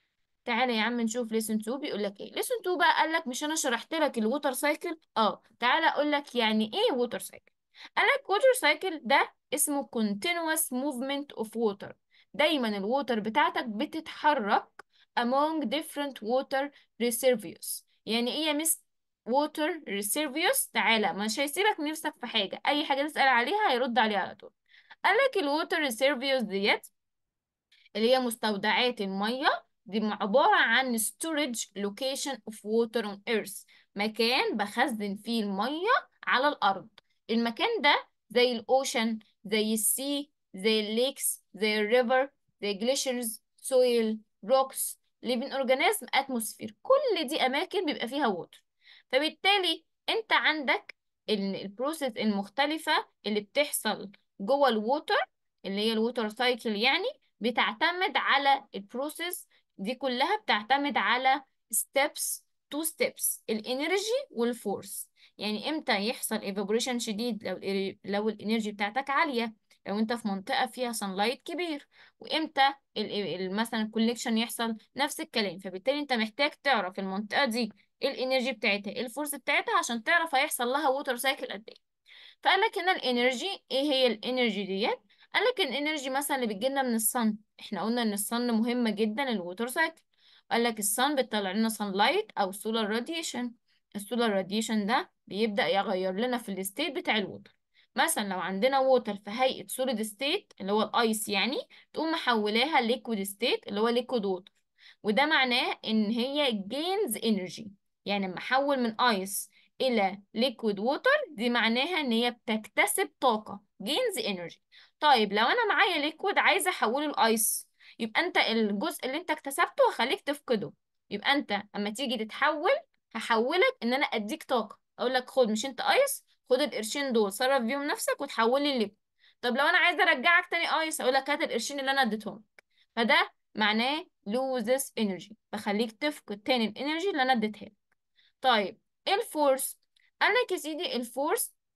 تعالى يا عم نشوف ليسون 2 بيقول لك ايه ليسون 2 بقى قال لك مش انا شرحت لك الووتر سايكل اه تعالى اقول لك يعني ايه ووتر سايكل قال لك ووتر سايكل ده اسمه continuous movement of water دايما الووتر بتاعتك بتتحرك among different water reservoirs يعني ايه يا مس water reservoirs تعالى مش هيسيبك نفسك في حاجة اي حاجة تسأل عليها هيرد عليها على طول قال لك الووتر reservoirs ديت اللي هي مستودعات المية دي عبارة عن storage location of water on earth مكان بخزن فيه المية على الأرض المكان ده زي الأوشن زي السي زي الليكس زي الريفر زي glaciers soil rocks living organism atmosphere كل دي أماكن بيبقى فيها water فبالتالي أنت عندك البروسيس المختلفة اللي بتحصل جوه الووتر اللي هي الووتر سايكل يعني بتعتمد على البروسيس دي كلها بتعتمد على steps two steps الانرجي والفورس يعني امتى يحصل evaporation شديد لو ال لو الانرجي بتاعتك عالية لو انت في منطقة فيها sunlight كبير وامتى ال ال مثلا الكوليكشن يحصل نفس الكلام فبالتالي انت محتاج تعرف المنطقة دي ايه الانرجي بتاعتها ايه الفورس بتاعتها عشان تعرف هيحصل لها ووتر سايكل قد ايه فقال لك هنا الانرجي ايه هي الانرجي ديت قال لك الانرجي مثلا اللي بتجيلنا من الصن احنا قلنا ان الصن مهمة جدا للووتر سايكل قال لك الصن بتطلع لنا سان لايت او سولار راديشن السولار راديشن ده بيبدأ يغير لنا في الستيت بتاع الووتر مثلا لو عندنا ووتر في هيئة سوليد ستيت اللي هو الايس يعني تقوم محولاها ليكويد ستيت اللي هو ليكويد ووتر وده معناه ان هي جينز انرجي يعني لما احول من ايس الى ليكويد ووتر دي معناها ان هي بتكتسب طاقة جينز انرجي طيب لو انا معايا ليكويد عايزه احوله لايس يبقى انت الجزء اللي انت اكتسبته هخليك تفقده يبقى انت اما تيجي تتحول هحولك ان انا اديك طاقه اقول لك خد مش انت ايس خد القرشين دول صرف بيهم نفسك وتحول لي الليكويد طب لو انا عايزه ارجعك تاني ايس اقول لك هات القرشين اللي انا اديتهم لك فده معناه loses energy بخليك تفقد تاني الانرجي اللي انا اديتها لك طيب ايه الفورس قال لك يا سيدي الفورس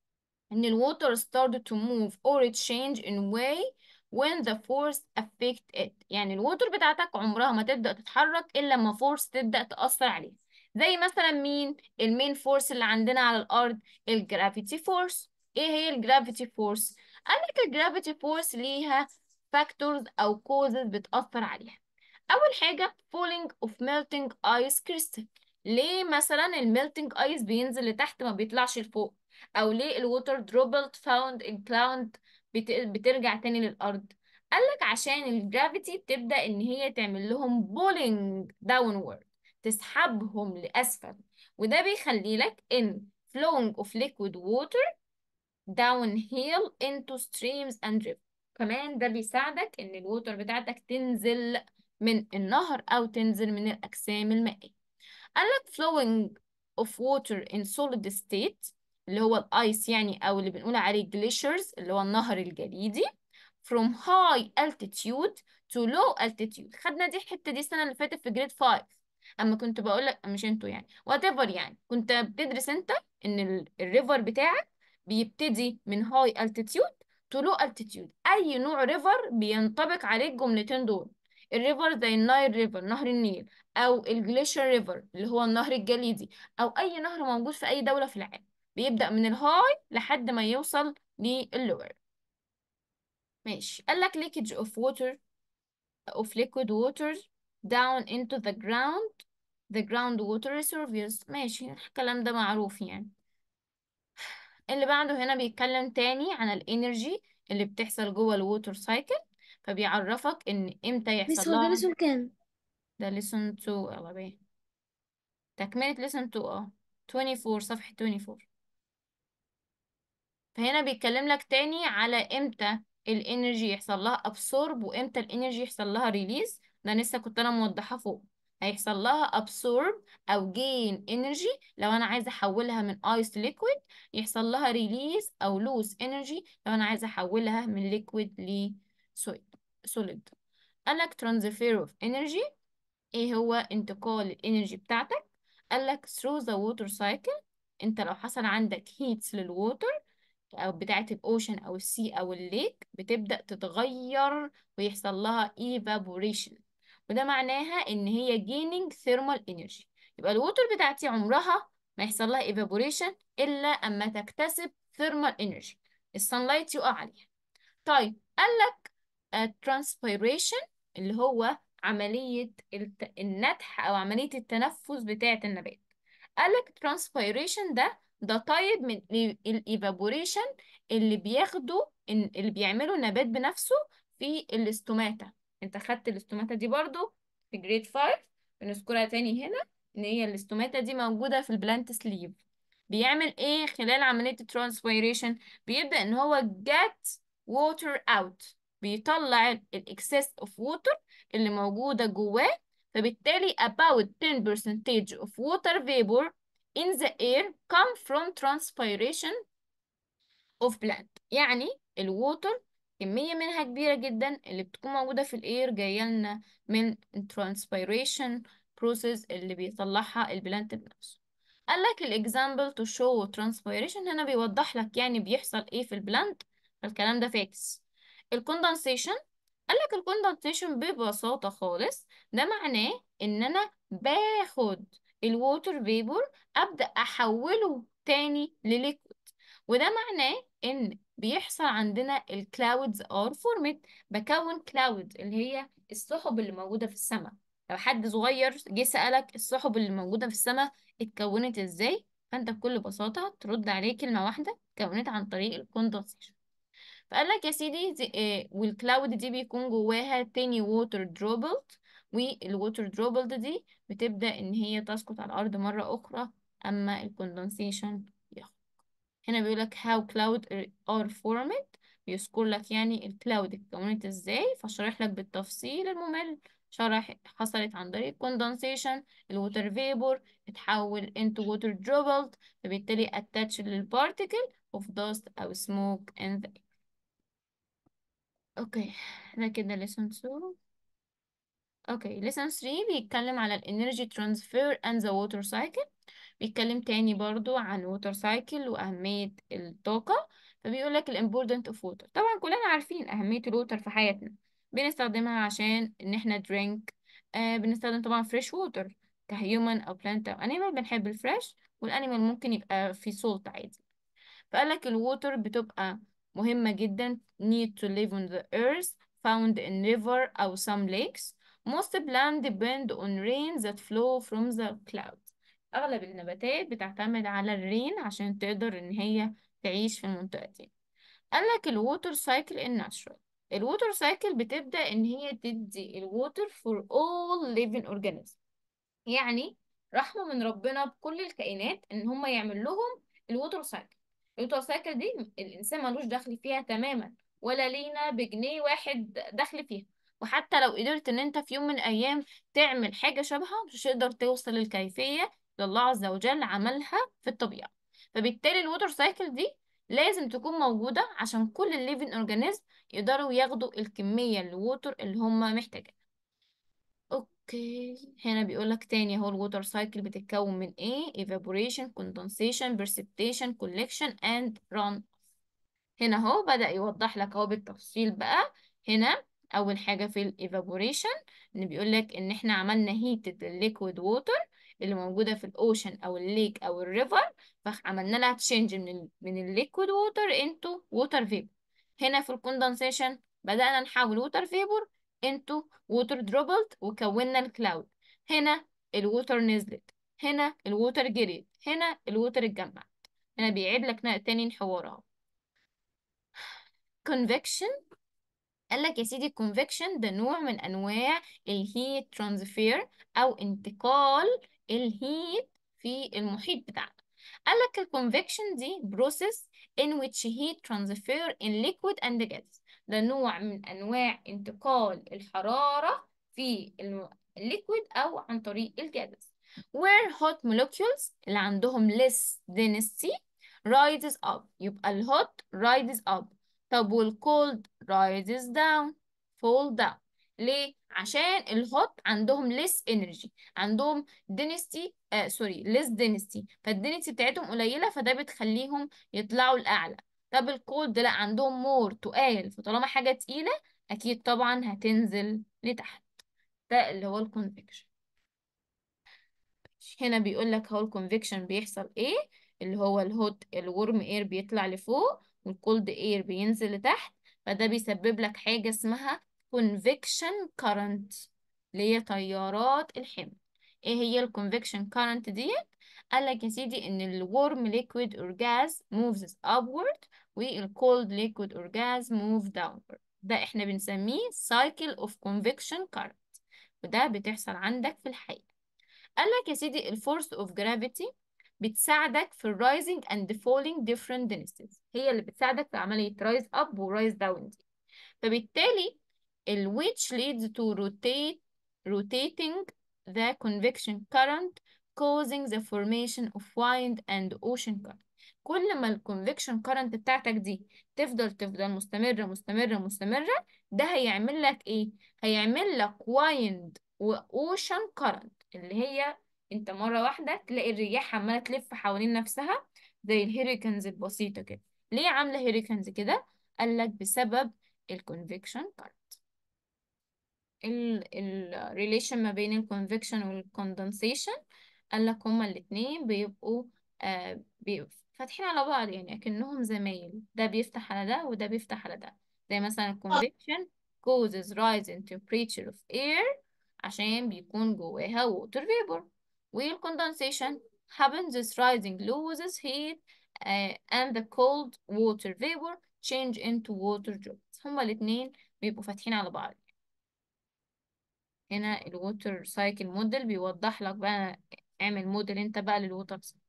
ان ال water started to move or it change in way when the force affect it يعني الووتر بتاعتك عمرها ما تبدأ تتحرك إلا لما فورس تبدأ تأثر عليها زي مثلا مين المين فورس اللي عندنا على الأرض الجرافيتي فورس ايه هي الجرافيتي فورس قالك الجرافيتي فورس ليها فاكتورز أو causes بتأثر عليها أول حاجة falling of melting ice crystal ليه مثلا الميلتنج ايس بينزل لتحت ما بيطلعش لفوق او ليه الووتر دروبلت فاوند ان كلاود بترجع تاني للارض قالك عشان الجرافيتي بتبدأ ان هي تعمل لهم بولينج داونورد تسحبهم لاسفل وده بيخلي لك ان flowing of liquid water downhill into streams and rivers كمان ده بيساعدك ان الووتر بتاعتك تنزل من النهر او تنزل من الاجسام المائية قالك flowing of water in solid state اللي هو الايس يعني او اللي بنقول عليه glaciers اللي هو النهر الجليدي from high altitude to low altitude خدنا دي الحتة دي السنة اللي فاتت في جريد 5 اما كنت بقول لك مش انتوا يعني whatever يعني كنت بتدرس انت ان الريفر بتاعك بيبتدي من high altitude to low altitude اي نوع ريفر بينطبق عليه الجملتين دول الريفر زي النايل ريفر نهر النيل او الجليشير ريفر اللي هو النهر الجليدي او اي نهر موجود في اي دولة في العالم بيبدأ من الهاي لحد ما يوصل لللور ماشي قال لك leakage of water of liquid water down into the ground the groundwater reservoirs ماشي الكلام ده معروف يعني اللي بعده هنا بيتكلم تاني عن الانرجي اللي بتحصل جوه الووتر سايكل فبيعرفك ان امتى بس يحصل هو ده لها لسه كام ده listen to يلا بيه تكملة listen to اه 24 صفحة 24 فهنا بيتكلم لك تاني على امتى الانرجي يحصل لها absorb وامتى الانرجي يحصل لها release ده لسه كنت انا موضحة فوق هيحصل لها absorb او gain energy لو انا عايزة احولها من ice liquid يحصل لها release او lose energy لو انا عايزة احولها من liquid ل solid solid قالك transfer of energy ايه هو انتقال الانرجي بتاعتك قالك through the water cycle انت لو حصل عندك heats للووتر او بتاعة الاوشن او السي او الليك بتبدأ تتغير ويحصل لها evaporation وده معناها ان هي gaining thermal energy يبقى الووتر بتاعتي عمرها ما يحصل لها evaporation الا اما تكتسب thermal energy السانلايت يقع عليها طيب قالك transpiration اللي هو عملية الت... النتح أو عملية التنفس بتاعة النبات قالك transpiration ده ده طيب من الايفابوريشن اللي بياخده إن اللي بيعمله النبات بنفسه في الاستوماتا انت خدت الاستوماتا دي برضو في جريد 5 بنذكرها تاني هنا ان هي الاستوماتا دي موجودة في البلانت سليف بيعمل ايه خلال عملية الترانسبيريشن بيبدأ ان هو get water out بيطلع الاكسس اوف ووتر اللي موجودة جواه فبالتالي about 10% of water vapor in the air come from transpiration of plant يعني الووتر كمية منها كبيرة جدا اللي بتكون موجودة في الاير جاية لنا من transpiration process اللي بيطلعها البلانت بنفسه قال لك الاكزامبل to show transpiration هنا بيوضح لك يعني بيحصل ايه في البلانت فالكلام ده فاكس الكوندنسيشن قال لك الكوندنسيشن ببساطة خالص ده معناه ان انا باخد الووتر فيبور ابدا احوله تاني لليكويد وده معناه ان بيحصل عندنا الكلاودز ار فورمت بكون كلاود اللي هي السحب اللي موجودة في السماء لو حد صغير جه سألك السحب اللي موجودة في السماء اتكونت ازاي فانت بكل بساطة ترد عليه كلمة واحدة اتكونت عن طريق الكوندنسيشن فقال لك يا سيدي دي آه، والكلاود دي بيكون جواها تاني ووتر دروبلت والووتر دروبلت دي بتبدأ ان هي تسقط على الارض مرة اخرى اما الكوندنسيشن يخرج هنا بيقول لك how cloud are formed بيذكر لك يعني الكلاود اتكونت ازاي فشرح لك بالتفصيل الممل شرح حصلت عن طريق condensation الووتر فيبور اتحول into water droplet فبالتالي attach للبارتيكل of dust أو smoke in the air اوكي ده كده lesson 2 اوكي lesson 3 بيتكلم على الانرجي ترانسفير and the water cycle بيتكلم تاني برضو عن water cycle وأهمية الطاقة فبيقول لك الامبورتنت اوف ووتر طبعا كلنا عارفين اهميه الووتر في حياتنا بنستخدمها عشان ان احنا درينك آه بنستخدم طبعا فريش ووتر كهيومن او بلانت او انيمال بنحب الفريش والانيمال ممكن يبقى في سولت عادي فقال لك الووتر بتبقى مهمة جدا need to live on the earth found in river أو some lakes most plants depend on rain that flow from the clouds أغلب النباتات بتعتمد على الرين عشان تقدر إن هي تعيش في المنطقة دي قال لك الووتر سايكل الناتشرال الووتر سايكل بتبدأ إن هي تدي الووتر for all living organisms يعني رحمة من ربنا بكل الكائنات إن هم يعمل لهم الووتر سايكل الووتر سايكل دي الإنسان ملوش دخل فيها تماما ولا لينا بجنيه واحد دخل فيها وحتى لو قدرت إن أنت في يوم من الأيام تعمل حاجة شبهها مش هتقدر توصل للكيفية اللي الله عز وجل عملها في الطبيعة فبالتالي الووتر سايكل دي لازم تكون موجودة عشان كل الليفين اورجانيزم يقدروا ياخدوا الكمية الووتر اللي هم محتاجينها اوكي هنا بيقولك تاني اهو الووتر سايكل بتتكون من ايه evaporation condensation precipitation collection and run هنا اهو بدأ يوضح لك اهو بالتفصيل بقى هنا اول حاجة في الايفابوريشن ان بيقولك ان احنا عملنا هيتد الليكويد ووتر اللي موجودة في الاوشن او الليك او الريفر فعملنا لها تشينج من ال من الليكويد ووتر انتو ووتر فيبر هنا في الكوندنسيشن بدأنا نحول ووتر فيبر انتو ووتر دروبلت وكونا الكلاود هنا الووتر نزلت هنا الووتر جريت هنا الووتر اتجمعت هنا بيعيد لك تاني الحوار اهو convection قال لك يا سيدي convection ده نوع من انواع الهيت ترانسفير او انتقال الهيت في المحيط بتاعنا قال لك الكونفكشن دي process in which heat transfer in liquid and gas ده نوع من انواع انتقال الحرارة في الليكويد او عن طريق الجاز where hot molecules اللي عندهم less density rises up يبقى الهوت rises up طب والكولد rises down fall down ليه؟ عشان الهوت عندهم less energy عندهم density آه سوري less density فالدنسيتي بتاعتهم قليلة فده بتخليهم يطلعوا لأعلى طب الكولد لا عندهم مور تقال فطالما حاجة تقيلة أكيد طبعا هتنزل لتحت ده اللي هو الكونفكشن هنا بيقول لك هو الكونفكشن بيحصل ايه اللي هو الهوت الورم اير بيطلع لفوق والكولد اير بينزل لتحت فده بيسبب لك حاجة اسمها convection current اللي هي تيارات الحمل ايه هي الكونفكشن current ديت قال لك يا سيدي ان الورم liquid or gas moves upward والcold liquid or gas move downward ده احنا بنسميه cycle of convection current وده بتحصل عندك في الحقيقة قال لك يا سيدي الفورس اوف جرافيتي بتساعدك في الرايزنج اند فولينج different densities هي اللي بتساعدك في عملية رايز اب ورايز داون دي فبالتالي ال which leads to rotate rotating the convection current causing the formation of wind and ocean current كل ما الكونفكشن كارنت بتاعتك دي تفضل تفضل مستمرة مستمرة مستمرة ده هيعمل لك ايه هيعمل لك وايند واوشن كارنت اللي هي انت مرة واحدة تلاقي الرياح عمالة تلف حوالين نفسها زي الهيريكانز البسيطة كده ليه عاملة هيريكانز كده قال لك بسبب الكونفكشن كارنت الريليشن ما بين الكونفكشن والكوندنسيشن قال لك هما الاتنين بيبقوا آه بيبقوا فاتحين على بعض يعني اكنهم زمايل ده بيفتح على ده وده بيفتح على ده زي مثلا الكونفكشن causes rise in temperature of air عشان بيكون جواها water vapor والكوندنسيشن happens as rising loses heat uh, and the cold water vapor change into water droplets هما الاتنين بيبقوا فاتحين على بعض هنا الووتر سايكل موديل بيوضح لك بقى اعمل موديل انت بقى للووتر سايكل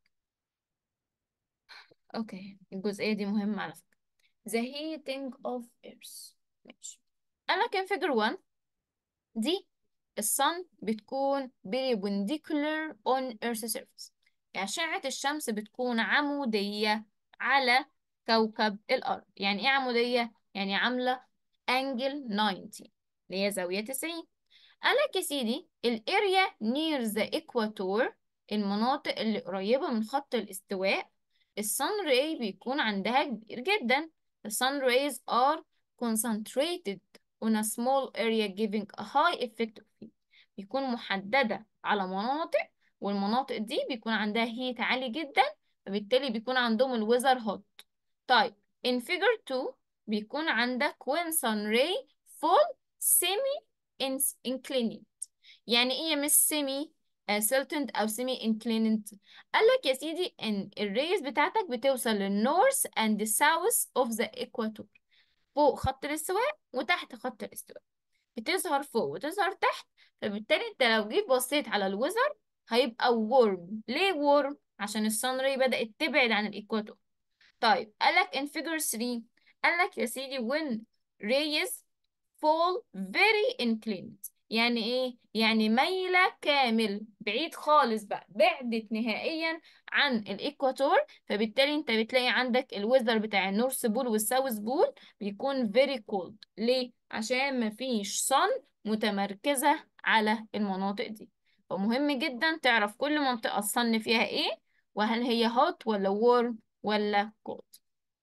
اوكي الجزئية دي مهمة على فكرة the heating of earth ماشي انا كان figure 1 دي الصن بتكون perpendicular on earth surface يعني أشعة الشمس بتكون عمودية على كوكب الأرض يعني ايه عمودية؟ يعني عاملة angle 90 اللي هي زاوية 90 قالك يا سيدي الاريا near the equator المناطق اللي قريبة من خط الاستواء السن راي بيكون عندها كبير جدا the sun rays are concentrated on a small area giving a high effect of heat بيكون محددة على مناطق والمناطق دي بيكون عندها هيت عالي جدا فبالتالي بيكون عندهم الويزر هوت طيب in figure 2 بيكون عندك when sun ray fall semi inclined يعني ايه يا مس semi سيلتند او سيمي انكليننت قال لك يا سيدي ان الريز بتاعتك بتوصل للنورث اند ساوث اوف ذا ايكواتور فوق خط الاستواء وتحت خط الاستواء بتظهر فوق وتظهر تحت فبالتالي انت لو جيت بصيت على الوزر هيبقى وورم ليه وورم عشان السان راي بدأت تبعد عن الايكواتور طيب قالك in figure 3 قالك يا سيدي when rays fall very inclined يعني ايه يعني مايلة كامل بعيد خالص بقى بعدت نهائيا عن الايكواتور فبالتالي انت بتلاقي عندك الويذر بتاع النورث بول والساوث بول بيكون very cold ليه عشان مفيش صن متمركزة على المناطق دي فمهم جدا تعرف كل منطقة الصن فيها ايه وهل هي hot ولا warm ولا cold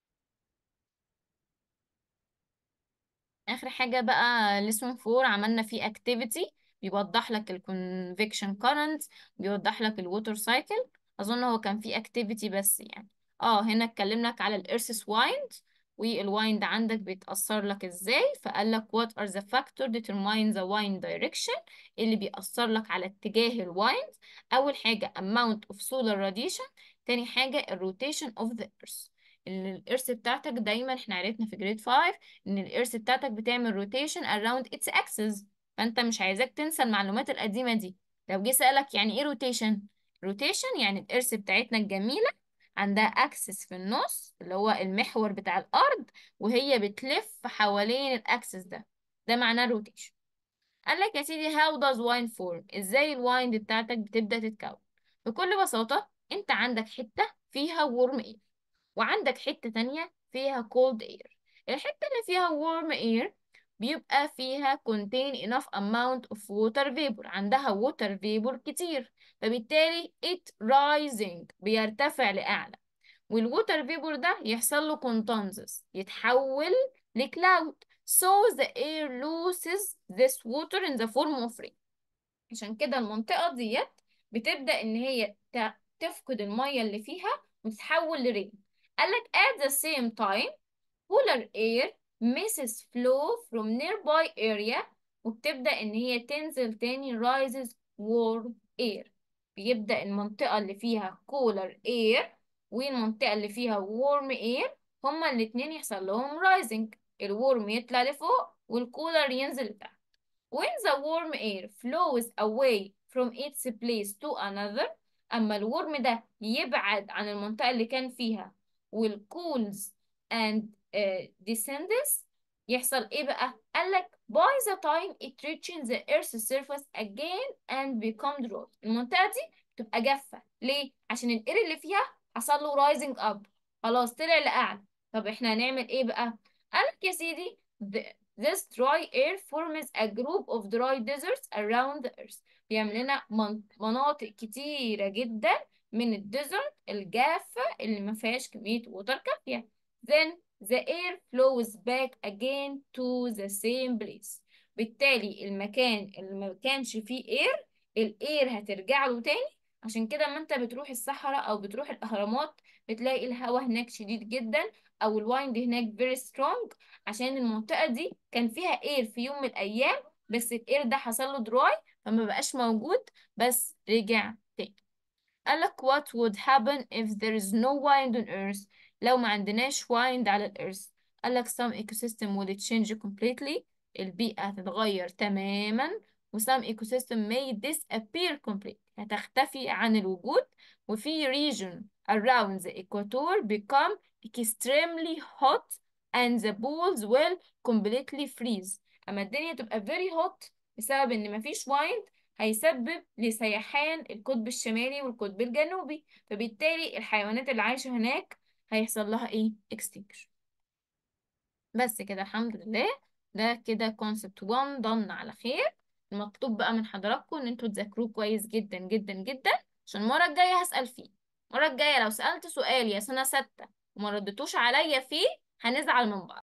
اخر حاجه بقى lesson 4 عملنا فيه activity بيوضح لك ال convection current بيوضح لك ال water cycle اظن هو كان فيه activity بس يعني اه هنا اتكلم لك على ال earth's wind والwind عندك بيتأثر لك ازاي فقال لك what are the factors determine the wind direction اللي بيأثر لك على اتجاه الwind اول حاجه amount of solar radiation تاني حاجه ال rotation of the earth الإرث بتاعتك دايما احنا عرفنا في جريد 5 ان الإرث بتاعتك بتعمل روتيشن around its axis فانت مش عايزاك تنسى المعلومات القديمة دي لو جه سألك يعني ايه روتيشن روتيشن يعني الإرث بتاعتنا الجميلة عندها اكسس في النص اللي هو المحور بتاع الأرض وهي بتلف حوالين الاكسس ده ده معناه روتيشن قال لك يا سيدي how does wine form ازاي الوايند بتاعتك بتبدأ تتكون بكل بساطة انت عندك حتة فيها warm air وعندك حتة تانية فيها cold air الحتة اللي فيها warm air بيبقى فيها contain enough amount of water vapor عندها water vapor كتير فبالتالي it rising بيرتفع لأعلى والwater vapor ده يحصل له condenses يتحول لكلاود so the air loses this water in the form of rain عشان كده المنطقة ديت بتبدأ إن هي تفقد المية اللي فيها وتتحول لرين قالك at the same time polar air misses flow from nearby area وبتبدأ إن هي تنزل تاني rises warm air بيبدأ المنطقة اللي فيها cooler air والمنطقة اللي فيها warm air هما الاتنين يحصل لهم rising الورم يطلع لفوق والكولر ينزل لتحت when the warm air flows away from its place to another أما الورم ده يبعد عن المنطقة اللي كان فيها والكولز and uh, descends يحصل ايه بقى؟ قالك by the time it reaches the earth's surface again and become dry المنطقة دي تبقى جافة ليه؟ عشان الاير اللي فيها حصل له rising up خلاص طلع لأعلى طب احنا هنعمل ايه بقى؟ قالك يا سيدي this dry air forms a group of dry deserts around the earth بيعمل لنا مناطق كتيرة جدا من الديزرت الجافة اللي ما فيهاش كمية ووتر كافية then the air flows back again to the same place بالتالي المكان اللي ما كانش فيه اير الاير هترجع له تاني عشان كده لما انت بتروح الصحراء او بتروح الاهرامات بتلاقي الهواء هناك شديد جدا او الوايند هناك very strong عشان المنطقة دي كان فيها اير في يوم من الايام بس الاير ده حصل له دراي فما بقاش موجود بس رجع تاني قالك what would happen if there is no wind on earth لو ما عندناش wind على الارث قالك some ecosystem would change completely البيئة هتتغير تماما و some ecosystem may disappear completely هتختفي عن الوجود وفي region around the equator become extremely hot and the poles will completely freeze أما الدنيا تبقى very hot بسبب إن مفيش wind هيسبب لسيحان القطب الشمالي والقطب الجنوبي فبالتالي الحيوانات اللي عايشة هناك هيحصل لها ايه extinction بس كده الحمد لله ده كده concept 1 ضن على خير المطلوب بقى من حضراتكم ان انتوا تذاكروه كويس جدا جدا جدا عشان المرة الجاية هسأل فيه المرة الجاية لو سألت سؤال يا سنة ستة وما ردتوش عليا فيه هنزعل من بعض